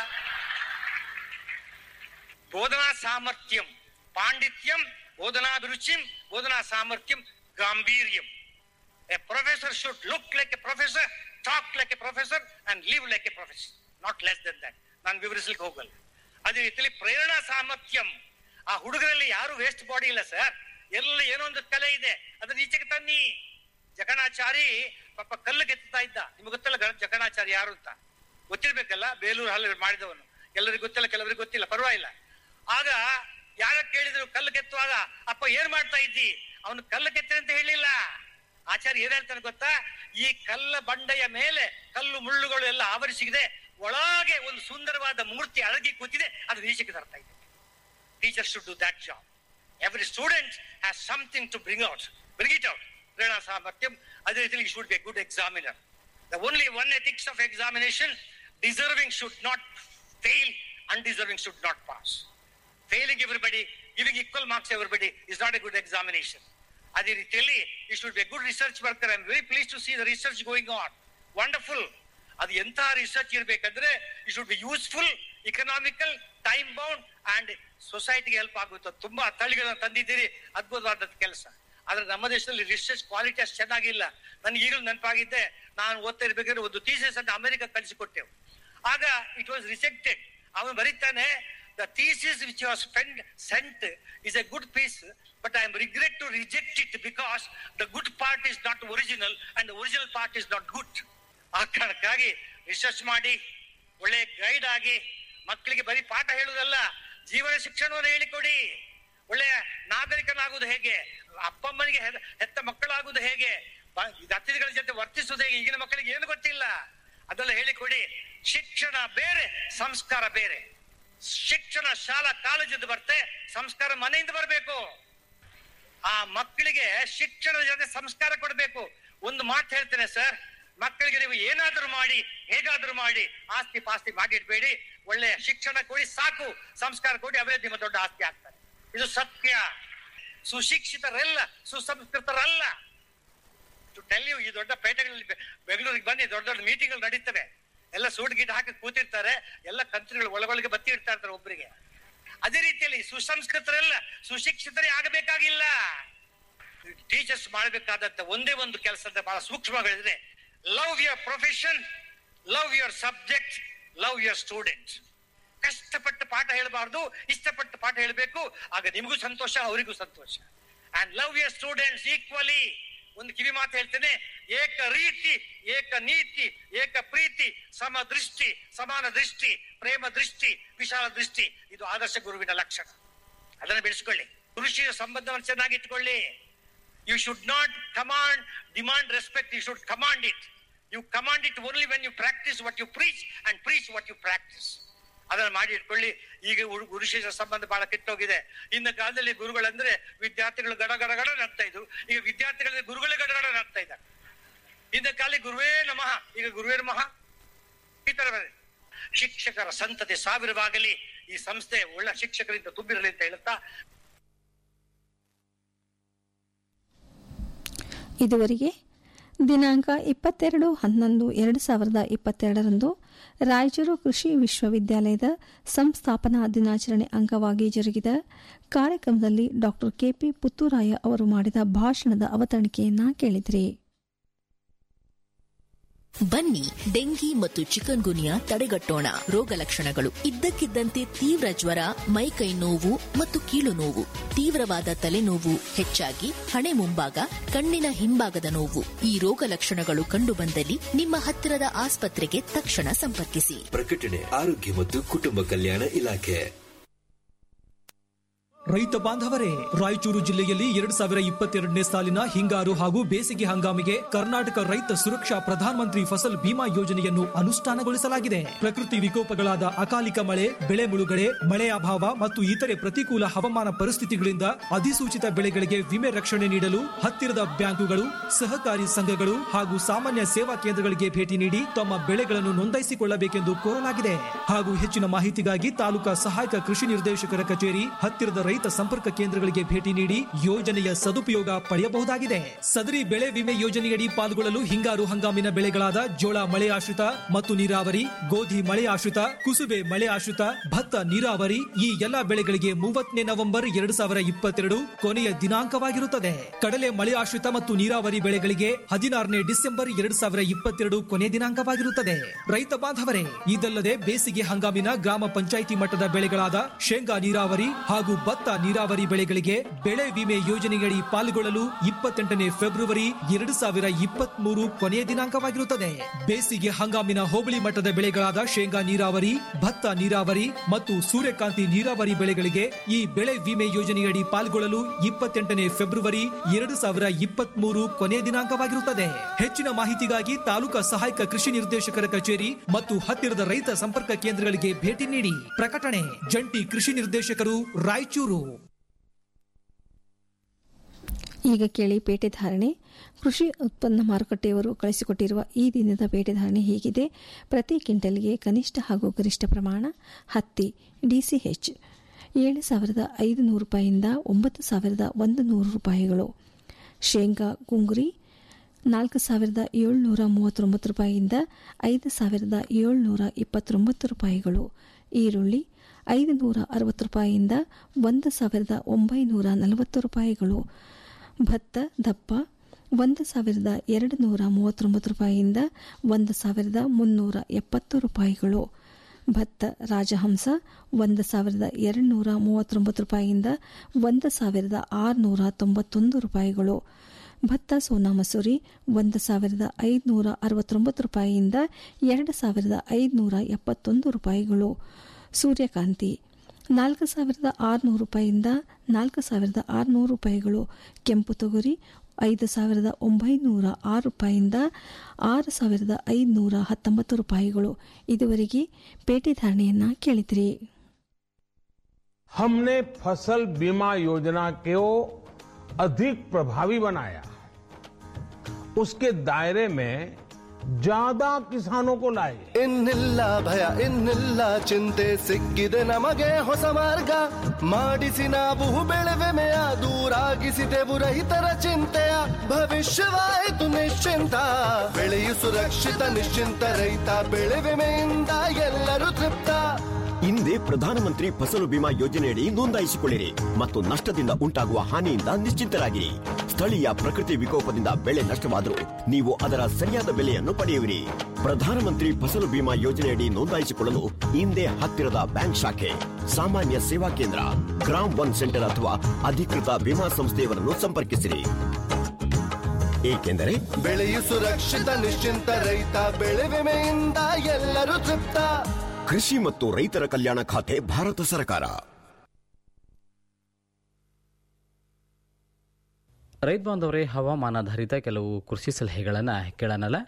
ಬೋಧನಾ ಸಾಮರ್ಥ್ಯಂ ಪಾಂಡಿತ್ಯಂ ಬೋಧನಾಭಿರುಚಿಂ ಬೋಧನಾ ಸಾಮರ್ಥ್ಯಂ ಗಾಂಭೀರ್ಯಂ a professor should look like a professor talk like a professor and live like a professor not less than that ನಾನು ವಿವರಿಸ್ಲಿಕ್ಕೆ ಹೋಗಲ್ಲ ಅದೇ ರೀತಿಯಲ್ಲಿ ಪ್ರೇರಣಾ ಸಾಮರ್ಥ್ಯಂ ಆ ಹುಡುಗರಲ್ಲಿ ಯಾರು ವೇಸ್ಟ್ ಬಾಡಿ ಇಲ್ಲ ಸರ್ ಎಲ್ಲ ಏನೋ ಒಂದು ಕಲೆ ಇದೆ ಅದನ್ನ ಈಚೆಗೆ ತನ್ನಿ ಜಗಣಾಚಾರಿ ಪಾಪ ಕಲ್ಲು ಕೆತ್ತಾ ಇದ್ದ ನಿಮ್ಗೆ ಗೊತ್ತಲ್ಲ ಗ- ಜಗಣಾಚಾರಿ ಯಾರು ಅಂತ ಗೊತ್ತಿರ್ಬೇಕಲ್ಲ ಬೇಲೂರು ಹಲ್ಲು ಮಾಡಿದವನು ಎಲ್ಲರಿಗೂ ಗೊತ್ತಿಲ್ಲ ಕೆಲವರಿಗೆ ಗೊತ್ತಿಲ್ಲ ಪರವಾಗಿಲ್ಲ ಆಗ ಯಾರ ಕೇಳಿದ್ರು ಕಲ್ಲು ಕೆತ್ತುವಾಗ ಅಪ್ಪ ಏನ್ ಮಾಡ್ತಾ ಇದ್ದಿ ಅವನು ಕಲ್ಲು ಕೆತ್ತೆ ಅಂತ ಹೇಳಿಲ್ಲ ಆಚಾರ್ಯ ಏನ್ ಹೇಳ್ತಾನೆ ಗೊತ್ತಾ ಈ ಕಲ್ಲ ಬಂಡೆಯ ಮೇಲೆ ಕಲ್ಲು ಮುಳ್ಳುಗಳು ಎಲ್ಲ ಆವರಿಸಿದೆ ಒಳಗೆ ಒಂದು ಸುಂದರವಾದ ಮೂರ್ತಿ ಅಡಗಿ ಕೂತಿದೆ ಅದು ಈಚೆಗೆ ತರ್ತಾ ಇದೆ teachers should do that job. Every student has something to bring out. Bring it out. Prerna Samartyam. Other thing, you should be a good examiner. The only one ethics of examination, deserving should not fail, undeserving should not pass. Failing everybody, giving equal marks to everybody is not a good examination. ಅದೇ ರೀತಿಯಲ್ಲಿ you should be good research worker I am very please to see the research going on wonderful ಅದು ಎಂತಹ research ಇರಬೇಕಂದ್ರೆ you should be useful economical time bound and ಸೊಸೈಟಿಗೆ help ಆಗುತ್ತೆ ತುಂಬಾ ತಳಿಗಳನ್ನ ತಂದಿದ್ದೀರಿ ಅದ್ಭುತವಾದ ಕೆಲಸ ಆದ್ರೆ ನಮ್ಮ ದೇಶದಲ್ಲಿ ರಿಸರ್ಚ್ ಕ್ವಾಲಿಟಿ ಅಷ್ಟು ಚೆನ್ನಾಗಿಲ್ಲ ನನಗೆ ಈಗಲೂ ನೆನಪಾಗಿದ್ದೆ ನಾನು ಓದ್ತಾ ಇರ್ಬೇಕಾದ್ರೆ ಒಂದು ಥೀಸಿಸ್ ಅಂತ ಅಮೆರಿಕ ಕಳಿಸಿಕೊಟ್ಟೆವು ಆಗ ಇಟ್ ವಾಸ್ ರಿಜೆಕ್ಟೆಡ್ ಅವನು ಬರೀತಾನೆ the thesis which was spend sent is a good piece but I am regret to reject it because the good part is not original and original part is not good ಆ ಕಾರಣಕ್ಕಾಗಿ research ಮಾಡಿ ಒಳ್ಳೆ guide ಆಗಿ ಮಕ್ಕಳಿಗೆ ಬರೀ ಪಾಠ ಹೇಳುವುದಲ್ಲ ಜೀವನ ಶಿಕ್ಷಣವನ್ನು ಹೇಳಿಕೊಡಿ ಒಳ್ಳೆಯ ನಾಗರಿಕನಾಗುವುದು ಹೇಗೆ ಅಪ್ಪಮ್ಮನಿಗೆ ಹೆ- ಹೆತ್ತ ಮಕ್ಕಳಾಗುವುದು ಹೇಗೆ ಬ- ಇದು ಅತಿಥಿಗಳ ಜೊತೆ ವರ್ತಿಸುವುದು ಹೇಗೆ ಈಗಿನ ಮಕ್ಕಳಿಗೆ ಏನು ಗೊತ್ತಿಲ್ಲ ಅದೆಲ್ಲ ಹೇಳಿಕೊಡಿ ಶಿಕ್ಷಣ ಬೇರೆ ಸಂಸ್ಕಾರ ಬೇರೆ ಶಿಕ್ಷಣ ಶಾಲಾ ಕಾಲೇಜಿಂದ ಬರ್ತೆ ಸಂಸ್ಕಾರ ಮನೆಯಿಂದ ಬರಬೇಕು ಆ ಮಕ್ಕಳಿಗೆ ಶಿಕ್ಷಣದ ಜೊತೆ ಸಂಸ್ಕಾರ ಕೊಡಬೇಕು ಒಂದು ಮಾತು ಹೇಳ್ತೇನೆ ಸರ್ ಮಕ್ಕಳಿಗೆ ನೀವು ಏನಾದ್ರೂ ಮಾಡಿ ಹೇಗಾದ್ರೂ ಮಾಡಿ ಆಸ್ತಿ ಪಾಸ್ತಿ ಮಾಡಿಡ್ಬೇಡಿ ಒಳ್ಳೆ ಶಿಕ್ಷಣ ಕೊಡಿ ಸಾಕು ಸಂಸ್ಕಾರ ಕೊಡಿ ಅವರೇ ನಿಮ್ಮ ದೊಡ್ಡ ಆಸ್ತಿ ಆಗ್ತಾರೆ ಇದು ಸತ್ಯ ಸುಶಿಕ್ಷಿತರಲ್ಲ ಸುಸಂಸ್ಕೃತರಲ್ಲ ಟು ಟೆಲ್ ಯು ಈ ದೊಡ್ಡ ಪೇಟೆಗಳಲ್ಲಿ ಬೆ- ಬೆಂಗಳೂರಿಗೆ ಬನ್ನಿ ದೊಡ್ಡ ದೊಡ್ಡ ಮೀಟಿಂಗ್ಗಳು ನಡೀತವೆ ಎಲ್ಲ ಸೂಟ್ ಗೀಟ್ ಹಾಕಿ ಕೂತಿರ್ತಾರೆ ಎಲ್ಲ ಕಂತ್ರಿಗಳು ಒಳಗೊಳಗೆ ಬತ್ತಿ ಇಡ್ತಾ ಇರ್ತಾರೆ ಒಬ್ಬರಿಗೆ ಅದೇ ರೀತಿಯಲ್ಲಿ ಸುಸಂಸ್ಕೃತರೆಲ್ಲ ಸುಶಿಕ್ಷಿತರೇ ಆಗಬೇಕಾಗಿಲ್ಲ ಟೀಚರ್ಸ್ ಮಾಡಬೇಕಾದಂತ ಒಂದೇ ಒಂದು ಕೆಲಸ ಅಂತ ಬಹಳ ಸೂಕ್ಷ್ಮವಾಗಿ ಹೇಳಿದ್ರೆ love your profession love your subject love your student ಕಷ್ಟಪಟ್ಟು ಪಾಠ ಹೇಳಬಾರ್ದು ಇಷ್ಟಪಟ್ಟು ಪಾಠ ಹೇಳಬೇಕು ಆಗ ನಿಮಗೂ ಸಂತೋಷ ಅವರಿಗೂ ಸಂತೋಷ and love your students equally ಒಂದು ಕಿವಿ ಮಾತು ಹೇಳ್ತೇನೆ ಏಕ ರೀತಿ ಏಕ ನೀತಿ ಏಕ ಪ್ರೀತಿ ಸಮ ದೃಷ್ಟಿ ಸಮಾನ ದೃಷ್ಟಿ ಪ್ರೇಮ ದೃಷ್ಟಿ ವಿಶಾಲ ದೃಷ್ಟಿ ಇದು ಆದರ್ಶ ಗುರುವಿನ ಲಕ್ಷಣ ಅದನ್ನು ಬೆಳೆಸಿಕೊಳ್ಳಿ ಕೃಷಿಯ ಸಂಬಂಧವನ್ನು ಚೆನ್ನಾಗಿ ಇಟ್ಕೊಳ್ಳಿ you should not command demand respect you should command it you command it only when you practise what you preach and preach what you practise ಅದನ್ನ ಮಾಡಿ ಇಟ್ಕೊಳ್ಳಿ ಈಗ ಗುರು- ಗುರು ಶಿಷ್ಯ ಸಂಬಂಧ ಬಹಳ ಕೆಟ್ಟೋಗಿದೆ ಇನ್ನ ಕಾಲದಲ್ಲಿ ಗುರುಗಳಂದ್ರೆ ವಿದ್ಯಾರ್ಥಿಗಳು ಗಡ ಗಡ ಗಡ ನಗ್ತಾ ಇದ್ರು ಈಗ ವಿದ್ಯಾರ್ಥಿಗಳಿಗೆ ಗುರುಗಳೇ ಗಡ ಗಡ ನಗ್ತಾ ಇದ್ದಾರೆ ಇನ್ನ ಕಾಲಿ ಗುರುವೇ ನಮಃ ಈಗ ಗುರುವೇ ನಮಃ ಈ ತರ ಬರೆ. ಶಿಕ್ಷಕರ ಸಂತತಿ ಸಾವಿರವಾಗಲಿ ಈ ಸಂಸ್ಥೆ ಒಳ್ಳೆ ಶಿಕ್ಷಕರಿಂದ ತುಂಬಿರಲಿ ಅಂತ ಹೇಳುತ್ತಾ ಇದುವರೆಗೆ ದಿನಾಂಕ ಇಪ್ಪತ್ತೆರಡು ಹನ್ನೊಂದು ಎರಡು ಸಾವಿರದ ಇಪ್ಪತ್ತೆರಡರಂದು ರಾಯಚೂರು ಕೃಷಿ ವಿಶ್ವವಿದ್ಯಾಲಯದ ಸಂಸ್ಥಾಪನಾ ದಿನಾಚರಣೆ ಅಂಗವಾಗಿ ಜರುಗಿದ ಕಾರ್ಯಕ್ರಮದಲ್ಲಿ ಡಾ ಕೆಪಿ ಪುತ್ತೂರಾಯ ಅವರು ಮಾಡಿದ ಭಾಷಣದ ಅವತರಣಿಕೆಯನ್ನ ಕೇಳಿದ್ರಿ ಬನ್ನಿ ಡೆಂಗಿ ಮತ್ತು ಚಿಕನ್ ಗುನಿಯಾ ತಡೆಗಟ್ಟೋಣ ರೋಗ ಲಕ್ಷಣಗಳು ಇದ್ದಕ್ಕಿದ್ದಂತೆ ತೀವ್ರ ಜ್ವರ ಮೈಕೈ ನೋವು ಮತ್ತು ಕೀಲು ನೋವು ತೀವ್ರವಾದ ತಲೆನೋವು ಹೆಚ್ಚಾಗಿ ಹಣೆ ಮುಂಭಾಗ ಕಣ್ಣಿನ ಹಿಂಭಾಗದ ನೋವು ಈ ರೋಗ ಲಕ್ಷಣಗಳು ಕಂಡುಬಂದಲ್ಲಿ ನಿಮ್ಮ ಹತ್ತಿರದ ಆಸ್ಪತ್ರೆಗೆ ತಕ್ಷಣ ಸಂಪರ್ಕಿಸಿ ಪ್ರಕಟಣೆ ಆರೋಗ್ಯ ಮತ್ತು ಕುಟುಂಬ ಕಲ್ಯಾಣ ಇಲಾಖೆ ರೈತ ಬಾಂಧವರೇ ರಾಯಚೂರು ಜಿಲ್ಲೆಯಲ್ಲಿ ಎರಡ್ ಸಾವಿರ ಇಪ್ಪತ್ತೆರಡನೇ ಸಾಲಿನ ಹಿಂಗಾರು ಹಾಗೂ ಬೇಸಿಗೆ ಹಂಗಾಮಿಗೆ ಕರ್ನಾಟಕ ರೈತ ಸುರಕ್ಷಾ ಪ್ರಧಾನಮಂತ್ರಿ ಫಸಲ್ ಬಿಮಾ ಯೋಜನೆಯನ್ನು ಅನುಷ್ಠಾನಗೊಳಿಸಲಾಗಿದೆ ಪ್ರಕೃತಿ ವಿಕೋಪಗಳಾದ ಅಕಾಲಿಕ ಮಳೆ ಬೆಳೆ ಮುಳುಗಡೆ ಮಳೆ ಅಭಾವ ಮತ್ತು ಇತರೆ ಪ್ರತಿಕೂಲ ಹವಾಮಾನ ಪರಿಸ್ಥಿತಿಗಳಿಂದ ಅಧಿಸೂಚಿತ ಬೆಳೆಗಳಿಗೆ ವಿಮೆ ರಕ್ಷಣೆ ನೀಡಲು ಹತ್ತಿರದ ಬ್ಯಾಂಕುಗಳು ಸಹಕಾರಿ ಸಂಘಗಳು ಹಾಗೂ ಸಾಮಾನ್ಯ ಸೇವಾ ಕೇಂದ್ರಗಳಿಗೆ ಭೇಟಿ ನೀಡಿ ತಮ್ಮ ಬೆಳೆಗಳನ್ನು ನೋಂದಾಯಿಸಿಕೊಳ್ಳಬೇಕೆಂದು ಕೋರಲಾಗಿದೆ ಹಾಗೂ ಹೆಚ್ಚಿನ ಮಾಹಿತಿಗಾಗಿ ತಾಲೂಕಾ ಸಹಾಯಕ ಕೃಷಿ ನಿರ್ದೇಶಕರ ಕಚೇರಿ ಹತ್ತಿರದ ರೈತ ಸಂಪರ್ಕ ಕೇಂದ್ರಗಳಿಗೆ ಭೇಟಿ ನೀಡಿ ಯೋಜನೆಯ ಸದುಪಯೋಗ ಪಡೆಯಬಹುದಾಗಿದೆ ಸದರಿ ಬೆಳೆ ವಿಮೆ ಯೋಜನೆಯಡಿ ಪಾಲ್ಗೊಳ್ಳಲು ಹಿಂಗಾರು ಹಂಗಾಮಿನ ಬೆಳೆಗಳಾದ ಜೋಳ ಮಳೆ ಆಶ್ರಿತ ಮತ್ತು ನೀರಾವರಿ ಗೋಧಿ ಮಳೆ ಆಶ್ರಿತ ಕುಸುಬೆ ಮಳೆ ಆಶ್ರಿತ ಭತ್ತ ನೀರಾವರಿ ಈ ಎಲ್ಲಾ ಬೆಳೆಗಳಿಗೆ ಮೂವತ್ತನೇ ನವೆಂಬರ್ ಎರಡು ಸಾವಿರ ಇಪ್ಪತ್ತೆರಡು ಕೊನೆಯ ದಿನಾಂಕವಾಗಿರುತ್ತದೆ ಕಡಲೆ ಮಳೆ ಆಶ್ರಿತ ಮತ್ತು ನೀರಾವರಿ ಬೆಳೆಗಳಿಗೆ ಹದಿನಾರನೇ ಡಿಸೆಂಬರ್ ಎರಡು ಸಾವಿರ ಇಪ್ಪತ್ತೆರಡು ಕೊನೆ ದಿನಾಂಕವಾಗಿರುತ್ತದೆ ರೈತ ಬಾಂಧವರೇ ಇದಲ್ಲದೆ ಬೇಸಿಗೆ ಹಂಗಾಮಿನ ಗ್ರಾಮ ಪಂಚಾಯಿತಿ ಮಟ್ಟದ ಬೆಳೆಗಳಾದ ಶೇಂಗಾ ನೀರಾವರಿ ಹಾಗೂ ಭತ್ತ ನೀರಾವರಿ ಬೆಳೆಗಳಿಗೆ ಬೆಳೆ ವಿಮೆ ಯೋಜನೆಯಡಿ ಪಾಲ್ಗೊಳ್ಳಲು ಇಪ್ಪತ್ತೆಂಟನೇ ಫೆಬ್ರವರಿ ಎರಡು ಸಾವಿರ ಇಪ್ಪತ್ತ್ ಮೂರು ಕೊನೆಯ ದಿನಾಂಕವಾಗಿರುತ್ತದೆ ಬೇಸಿಗೆ ಹಂಗಾಮಿನ ಹೋಬಳಿ ಮಟ್ಟದ ಬೆಳೆಗಳಾದ ಶೇಂಗಾ ನೀರಾವರಿ ಭತ್ತ ನೀರಾವರಿ ಮತ್ತು ಸೂರ್ಯಕಾಂತಿ ನೀರಾವರಿ ಬೆಳೆಗಳಿಗೆ ಈ ಬೆಳೆ ವಿಮೆ ಯೋಜನೆಯಡಿ ಪಾಲ್ಗೊಳ್ಳಲು ಇಪ್ಪತ್ತೆಂಟನೇ ಫೆಬ್ರವರಿ ಎರಡು ಸಾವಿರ ಇಪ್ಪತ್ತ್ ಮೂರು ಕೊನೆಯ ದಿನಾಂಕವಾಗಿರುತ್ತದೆ ಹೆಚ್ಚಿನ ಮಾಹಿತಿಗಾಗಿ ತಾಲೂಕಾ ಸಹಾಯಕ ಕೃಷಿ ನಿರ್ದೇಶಕರ ಕಚೇರಿ ಮತ್ತು ಹತ್ತಿರದ ರೈತ ಸಂಪರ್ಕ ಕೇಂದ್ರಗಳಿಗೆ ಭೇಟಿ ನೀಡಿ ಪ್ರಕಟಣೆ ಜಂಟಿ ಕೃಷಿ ನಿರ್ದೇಶಕರು ರಾಯಚೂರು ಈಗ ಕೇಳಿ ಪೇಟೆ ಧಾರಣೆ ಕೃಷಿ ಉತ್ಪನ್ನ ಮಾರುಕಟ್ಟೆಯವರು ಕಳಿಸಿಕೊಟ್ಟಿರುವ ಈ ದಿನದ ಪೇಟೆ ಧಾರಣೆ ಹೀಗಿದೆ ಪ್ರತಿ ಕ್ವಿಂಟಲ್ಗೆ ಕನಿಷ್ಠ ಹಾಗೂ ಗರಿಷ್ಠ ಪ್ರಮಾಣ ಹತ್ತಿ ಡಿಸಿಎಚ್ ಏಳು ಸಾವಿರದ ಐದು ನೂರು ರೂಪಾಯಿಯಿಂದ ಒಂಬತ್ತು ಸಾವಿರದ ಒಂದು ನೂರು ರೂಪಾಯಿಗಳು ಶೇಂಗಾ ಗುಂಗುರಿ ನಾಲ್ಕು ಸಾವಿರದ ಏಳುನೂರ ಮೂವತ್ತೊಂಬತ್ತು ರೂಪಾಯಿಯಿಂದ ಐದು ಸಾವಿರದ ಏಳುನೂರ ಇಪ್ಪತ್ತೊಂಬತ್ತು ರೂಪಾಯಿಗಳು ಈರುಳ್ಳಿ ಐದು ನೂರ ಅರವತ್ತು ರೂಪಾಯಿಯಿಂದ ಒಂದು ಸಾವಿರದ ಒಂಬೈನೂರ ನಲವತ್ತು ರೂಪಾಯಿಗಳು ಭತ್ತ ದಪ್ಪ ಒಂದು ಸಾವಿರದ ಎರಡು ನೂರ ಮೂವತ್ತೊಂಬತ್ತು ರೂಪಾಯಿಯಿಂದ ಒಂದು ಸಾವಿರದ ಮುನ್ನೂರ ಎಪ್ಪತ್ತು ರೂಪಾಯಿಗಳು ಭತ್ತ ರಾಜಹಂಸ ಒಂದು ಸಾವಿರದ ಎರಡು ನೂರ ಮೂವತ್ತೊಂಬತ್ತು ರೂಪಾಯಿಯಿಂದ ಒಂದು ಸಾವಿರದ ಆರುನೂರ ತೊಂಬತ್ತೊಂದು ರೂಪಾಯಿಗಳು ಭತ್ತ ಸೋನಾ ಮಸೂರಿ ಒಂದು ಸಾವಿರದ ಐದುನೂರ ಅರವತ್ತೊಂಬತ್ತು ರೂಪಾಯಿಯಿಂದ ಎರಡು ಸಾವಿರದ ಐದುನೂರ ಎಪ್ಪತ್ತೊಂದು ರೂಪಾಯಿಗಳು ಸೂರ್ಯಕಾಂತಿ ನಾಲ್ಕು ಸಾವಿರದ ಆರುನೂರು ರೂಪಾಯಿಯಿಂದ ನಾಲ್ಕು ಸಾವಿರದ ಆರುನೂರು ರೂಪಾಯಿಗಳು ಕೆಂಪು ತೊಗರಿ ಐದು ಸಾವಿರದ ಒಂಬೈನೂರ ಆರು ರೂಪಾಯಿಯಿಂದ ಆರು ಸಾವಿರದ ಐದುನೂರ ಹತ್ತೊಂಬತ್ತು ರೂಪಾಯಿಗಳು ಇದುವರೆಗೆ ಪೇಟೆ ಧಾರಣೆಯನ್ನ ಕೇಳಿದ್ರಿ हमने फसल बीमा योजना को अधिक प्रभावी बनाया उसके दायरे में ज्यादा किसानों को लाए ಇನ್ನಿಲ್ಲ ಭಯ ಇನ್ನಿಲ್ಲ ಚಿಂತೆ ಸಿಕ್ಕಿದೆ ನಮಗೆ ಹೊಸ ಮಾರ್ಗ ಮಾಡಿಸಿ ನಾವು ಬೆಳೆವೆಮೆಯ ದೂರಾಗಿಸಿದೆವು ರೈತರ ಚಿಂತೆಯ ಭವಿಷ್ಯವಾಯಿತು ನಿಶ್ಚಿಂತ ಬೆಳೆಯು ಸುರಕ್ಷಿತ ನಿಶ್ಚಿಂತ ರೈತ ಬೆಳೆ ವಿಮೆಯಿಂದ ಎಲ್ಲರೂ ತೃಪ್ತ ಹಿಂದೆ ಪ್ರಧಾನಮಂತ್ರಿ ಫಸಲು ಬಿಮಾ ಯೋಜನೆಯಡಿ ನೋಂದಾಯಿಸಿಕೊಳ್ಳಿರಿ ಮತ್ತು ನಷ್ಟದಿಂದ ಉಂಟಾಗುವ ಹಾನಿಯಿಂದ ನಿಶ್ಚಿಂತರಾಗಿರಿ ಸ್ಥಳೀಯ ಪ್ರಕೃತಿ ವಿಕೋಪದಿಂದ ಬೆಳೆ ನಷ್ಟವಾದರೂ ನೀವು ಅದರ ಸರಿಯಾದ ಬೆಲೆಯನ್ನು ಪಡೆಯುವಿರಿ ಪ್ರಧಾನಮಂತ್ರಿ ಫಸಲು ಬಿಮಾ ಯೋಜನೆಯಡಿ ನೋಂದಾಯಿಸಿಕೊಳ್ಳಲು ಹಿಂದೆ ಹತ್ತಿರದ ಬ್ಯಾಂಕ್ ಶಾಖೆ ಸಾಮಾನ್ಯ ಸೇವಾ ಕೇಂದ್ರ ಗ್ರಾಮ್ ಒನ್ ಸೆಂಟರ್ ಅಥವಾ ಅಧಿಕೃತ ವಿಮಾ ಸಂಸ್ಥೆಯವರನ್ನು ಸಂಪರ್ಕಿಸಿರಿ ಏಕೆಂದರೆ ಬೆಳೆಯು ಸುರಕ್ಷಿತ ನಿಶ್ಚಿಂತ ರೈತ ಬೆಳೆ ವಿಮೆಯಿಂದ ಎಲ್ಲರೂ ತೃಪ್ತ ಕೃಷಿ ಮತ್ತು ರೈತರ ಕಲ್ಯಾಣ ಖಾತೆ ಭಾರತ ಸರ್ಕಾರ ರೈತ ಬಾಂಧವರೇ ಹವಾಮಾನಾಧಾರಿತ ಕೆಲವು ಕೃಷಿ ಸಲಹೆಗಳನ್ನು ಕೇಳೋಣಲ್ಲ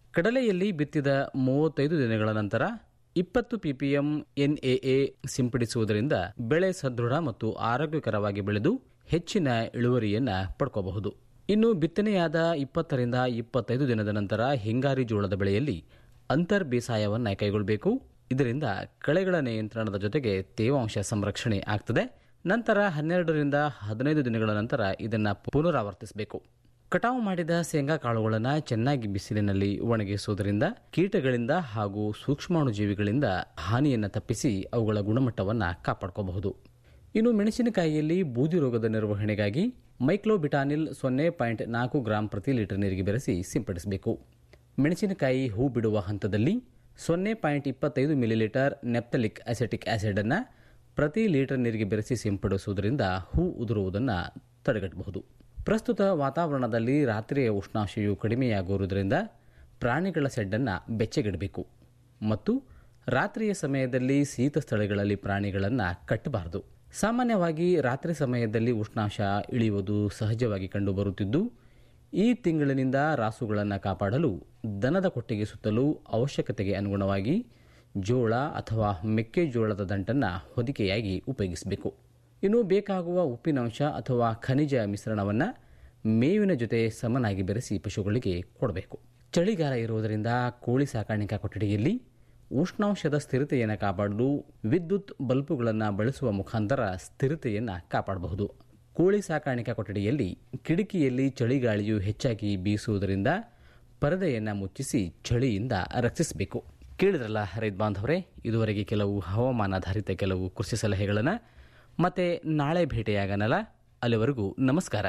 ಕಡಲೆಯಲ್ಲಿ ಬಿತ್ತಿದ ಮೂವತ್ತೈದು ದಿನಗಳ ನಂತರ ಇಪ್ಪತ್ತು ಪಿಪಿಎಂ ಎನ್ಎಎ ಸಿಂಪಡಿಸುವುದರಿಂದ ಬೆಳೆ ಸದೃಢ ಮತ್ತು ಆರೋಗ್ಯಕರವಾಗಿ ಬೆಳೆದು ಹೆಚ್ಚಿನ ಇಳುವರಿಯನ್ನ ಪಡ್ಕೋಬಹುದು ಇನ್ನು ಬಿತ್ತನೆಯಾದ ಇಪ್ಪತ್ತರಿಂದ ಇಪ್ಪತ್ತೈದು ದಿನದ ನಂತರ ಹಿಂಗಾರಿ ಜೋಳದ ಬೆಳೆಯಲ್ಲಿ ಅಂತರ್ ಬೇಸಾಯವನ್ನು ಕೈಗೊಳ್ಳಬೇಕು ಇದರಿಂದ ಕಳೆಗಳ ನಿಯಂತ್ರಣದ ಜೊತೆಗೆ ತೇವಾಂಶ ಸಂರಕ್ಷಣೆ ಆಗ್ತದೆ ನಂತರ ಹನ್ನೆರಡರಿಂದ ಹದಿನೈದು ದಿನಗಳ ನಂತರ ಇದನ್ನು ಪುನರಾವರ್ತಿಸಬೇಕು ಕಟಾವು ಮಾಡಿದ ಶೇಂಗಾ ಕಾಳುಗಳನ್ನು ಚೆನ್ನಾಗಿ ಬಿಸಿಲಿನಲ್ಲಿ ಒಣಗಿಸುವುದರಿಂದ ಕೀಟಗಳಿಂದ ಹಾಗೂ ಸೂಕ್ಷ್ಮಾಣುಜೀವಿಗಳಿಂದ ಹಾನಿಯನ್ನು ತಪ್ಪಿಸಿ ಅವುಗಳ ಗುಣಮಟ್ಟವನ್ನು ಕಾಪಾಡ್ಕೋಬಹುದು ಇನ್ನು ಮೆಣಸಿನಕಾಯಿಯಲ್ಲಿ ಬೂದಿ ರೋಗದ ನಿರ್ವಹಣೆಗಾಗಿ ಮೈಕ್ಲೋಬಿಟಾನಿಲ್ ಸೊನ್ನೆ ಪಾಯಿಂಟ್ ನಾಲ್ಕು ಗ್ರಾಂ ಪ್ರತಿ ಲೀಟರ್ ನೀರಿಗೆ ಬೆರೆಸಿ ಸಿಂಪಡಿಸಬೇಕು ಮೆಣಸಿನಕಾಯಿ ಹೂ ಬಿಡುವ ಹಂತದಲ್ಲಿ ಸೊನ್ನೆ ಪಾಯಿಂಟ್ ಇಪ್ಪತ್ತೈದು ಮಿಲಿಲೀಟರ್ ನೆಪ್ತಲಿಕ್ ಅಸೆಟಿಕ್ ಆಸಿಡ್ ಅನ್ನು ಪ್ರತಿ ಲೀಟರ್ ನೀರಿಗೆ ಬೆರೆಸಿ ಸಿಂಪಡಿಸುವುದರಿಂದ ಹೂ ಉದುರುವುದನ್ನು ತಡೆಗಟ್ಟಬಹುದು ಪ್ರಸ್ತುತ ವಾತಾವರಣದಲ್ಲಿ ರಾತ್ರಿಯ ಉಷ್ಣಾಂಶವು ಕಡಿಮೆಯಾಗುವುದರಿಂದ ಪ್ರಾಣಿಗಳ ಸೆಡ್ಡನ್ನು ಬೆಚ್ಚಗಿಡಬೇಕು ಮತ್ತು ರಾತ್ರಿಯ ಸಮಯದಲ್ಲಿ ಶೀತ ಸ್ಥಳಗಳಲ್ಲಿ ಪ್ರಾಣಿಗಳನ್ನು ಕಟ್ಟಬಾರದು ಸಾಮಾನ್ಯವಾಗಿ ರಾತ್ರಿ ಸಮಯದಲ್ಲಿ ಉಷ್ಣಾಂಶ ಇಳಿಯುವುದು ಸಹಜವಾಗಿ ಕಂಡುಬರುತ್ತಿದ್ದು ಈ ತಿಂಗಳಿನಿಂದ ರಾಸುಗಳನ್ನು ಕಾಪಾಡಲು ದನದ ಕೊಟ್ಟಿಗೆ ಸುತ್ತಲೂ ಅವಶ್ಯಕತೆಗೆ ಅನುಗುಣವಾಗಿ ಜೋಳ ಅಥವಾ ಮೆಕ್ಕೆಜೋಳದ ದಂಟನ್ನು ಹೊದಿಕೆಯಾಗಿ ಉಪಯೋಗಿಸಬೇಕು ಇನ್ನು ಬೇಕಾಗುವ ಉಪ್ಪಿನಂಶ ಅಥವಾ ಖನಿಜ ಮಿಶ್ರಣವನ್ನು ಮೇವಿನ ಜೊತೆ ಸಮನಾಗಿ ಬೆರೆಸಿ ಪಶುಗಳಿಗೆ ಕೊಡಬೇಕು ಚಳಿಗಾಲ ಇರುವುದರಿಂದ ಕೋಳಿ ಸಾಕಾಣಿಕಾ ಕೊಠಡಿಯಲ್ಲಿ ಉಷ್ಣಾಂಶದ ಸ್ಥಿರತೆಯನ್ನು ಕಾಪಾಡಲು ವಿದ್ಯುತ್ ಬಲ್ಬುಗಳನ್ನು ಬಳಸುವ ಮುಖಾಂತರ ಸ್ಥಿರತೆಯನ್ನು ಕಾಪಾಡಬಹುದು ಕೋಳಿ ಸಾಕಾಣಿಕಾ ಕೊಠಡಿಯಲ್ಲಿ ಕಿಟಕಿಯಲ್ಲಿ ಚಳಿಗಾಳಿಯು ಹೆಚ್ಚಾಗಿ ಬೀಸುವುದರಿಂದ ಪರದೆಯನ್ನು ಮುಚ್ಚಿಸಿ ಚಳಿಯಿಂದ ರಕ್ಷಿಸಬೇಕು ಕೇಳಿದ್ರಲ್ಲ ರೈತ ಬಾಂಧವರೇ ಇದುವರೆಗೆ ಕೆಲವು ಹವಾಮಾನಾಧಾರಿತ ಕೆಲವು ಕೃಷಿ ಸಲಹೆಗಳನ್ನು ಮತ್ತೆ ನಾಳೆ ಭೇಟಿಯಾಗನಲ್ಲ ಅಲ್ಲಿವರೆಗೂ ನಮಸ್ಕಾರ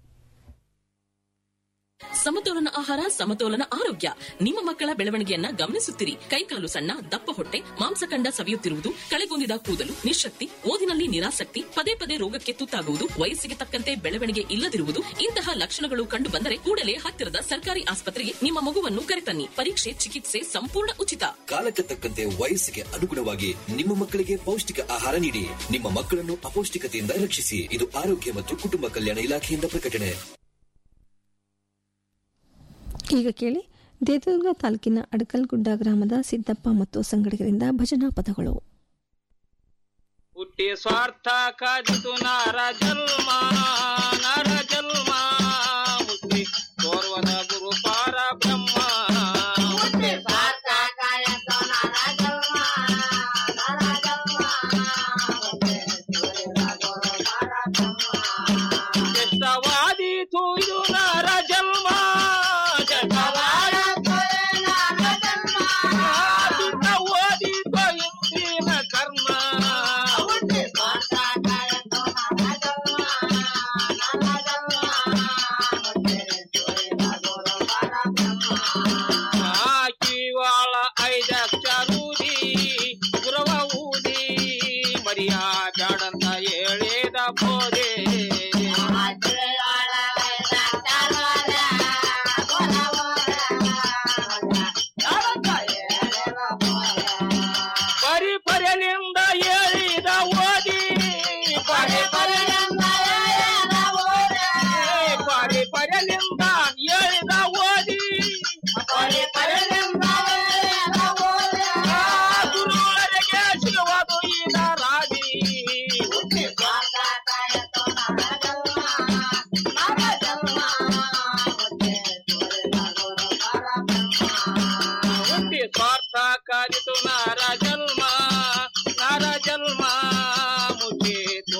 ಸಮತೋಲನ ಆಹಾರ ಸಮತೋಲನ ಆರೋಗ್ಯ ನಿಮ್ಮ ಮಕ್ಕಳ ಬೆಳವಣಿಗೆಯನ್ನ ಗಮನಿಸುತ್ತಿರಿ ಕೈಕಾಲು ಸಣ್ಣ ದಪ್ಪ ಹೊಟ್ಟೆ ಮಾಂಸಖಂಡ ಸವಿಯುತ್ತಿರುವುದು ಕಳೆಗೊಂದಿದ ಕೂದಲು ನಿಶಕ್ತಿ ಓದಿನಲ್ಲಿ ನಿರಾಸಕ್ತಿ ಪದೇ ಪದೇ ರೋಗಕ್ಕೆ ತುತ್ತಾಗುವುದು ವಯಸ್ಸಿಗೆ ತಕ್ಕಂತೆ ಬೆಳವಣಿಗೆ ಇಲ್ಲದಿರುವುದು ಇಂತಹ ಲಕ್ಷಣಗಳು ಕಂಡು ಬಂದರೆ ಕೂಡಲೇ ಹತ್ತಿರದ ಸರ್ಕಾರಿ ಆಸ್ಪತ್ರೆಗೆ ನಿಮ್ಮ ಮಗುವನ್ನು ಕರೆತನ್ನಿ ಪರೀಕ್ಷೆ ಚಿಕಿತ್ಸೆ ಸಂಪೂರ್ಣ ಉಚಿತ ಕಾಲಕ್ಕೆ ತಕ್ಕಂತೆ ವಯಸ್ಸಿಗೆ ಅನುಗುಣವಾಗಿ ನಿಮ್ಮ ಮಕ್ಕಳಿಗೆ ಪೌಷ್ಟಿಕ ಆಹಾರ ನೀಡಿ ನಿಮ್ಮ ಮಕ್ಕಳನ್ನು ಅಪೌಷ್ಟಿಕತೆಯಿಂದ ರಕ್ಷಿಸಿ ಇದು ಆರೋಗ್ಯ ಮತ್ತು ಕುಟುಂಬ ಕಲ್ಯಾಣ ಇಲಾಖೆಯಿಂದ ಪ್ರಕಟಣೆ ಈಗ ಕೇಳಿ ದೇವದುರ್ಗ ತಾಲೂಕಿನ ಅಡಕಲ್ಗುಡ್ಡ ಗ್ರಾಮದ ಸಿದ್ದಪ್ಪ ಮತ್ತು ಸಂಗಡಿಗರಿಂದ ಭಜನಾ ಪದಗಳು ಹುಟ್ಟಿ ಸ್ವಾರ್ಥ ಕಾದಿತು ನಾರ ಜನ್ಮ ನರ ಜನ್ಮ ಮುಟ್ಟಿ ತೋರ್ವದ ಗುರು ಪಾರ ಬ್ರಹ್ಮ ಹುಟ್ಟಿ ಸ್ವಾರ್ಥ ಕಾಯತು ನರ ಜನ್ಮ ನರ ಜನ್ಮ ಎಷ್ಟವಾದೀತು ಇದು ನರ ಜನ್ಮ ಓದಿತು ಇಂದಿನ ಕರ್ಮ ಕಿವಾಳ ಐದಕ್ಷ ರೂದಿ ಗುರವ ಊದಿ ಮರಿಯ ಜಾಡಂತ ಹೇಳಿದ ಬೋದೆ ಪರಿ ಪರಿಲಿಂದ ಹೇಳಿದ ಓದಿ ಪರಿ ಪರಿಲಿಂದ ಹೇಳಿದ ಓದಿ ಪರಿ ಪರಿಲಿಂದ ಹೇಳಿದ ಓದಿ ಪರಿ ಪರಿಲಿಂದ ಹೇಳಿದ ಓದಿ ಗುರುವರಿಗೆ ಸಿಗುವುದು ಈಗ ರಾಗಿ ಹುಟ್ಟಿ ಸ್ವಾರ್ಥ ಕಾದಿತು ನಾರ ಜನ್ಮ ನಾರ ಜನ್ಮ ಮುಚ್ಚಿ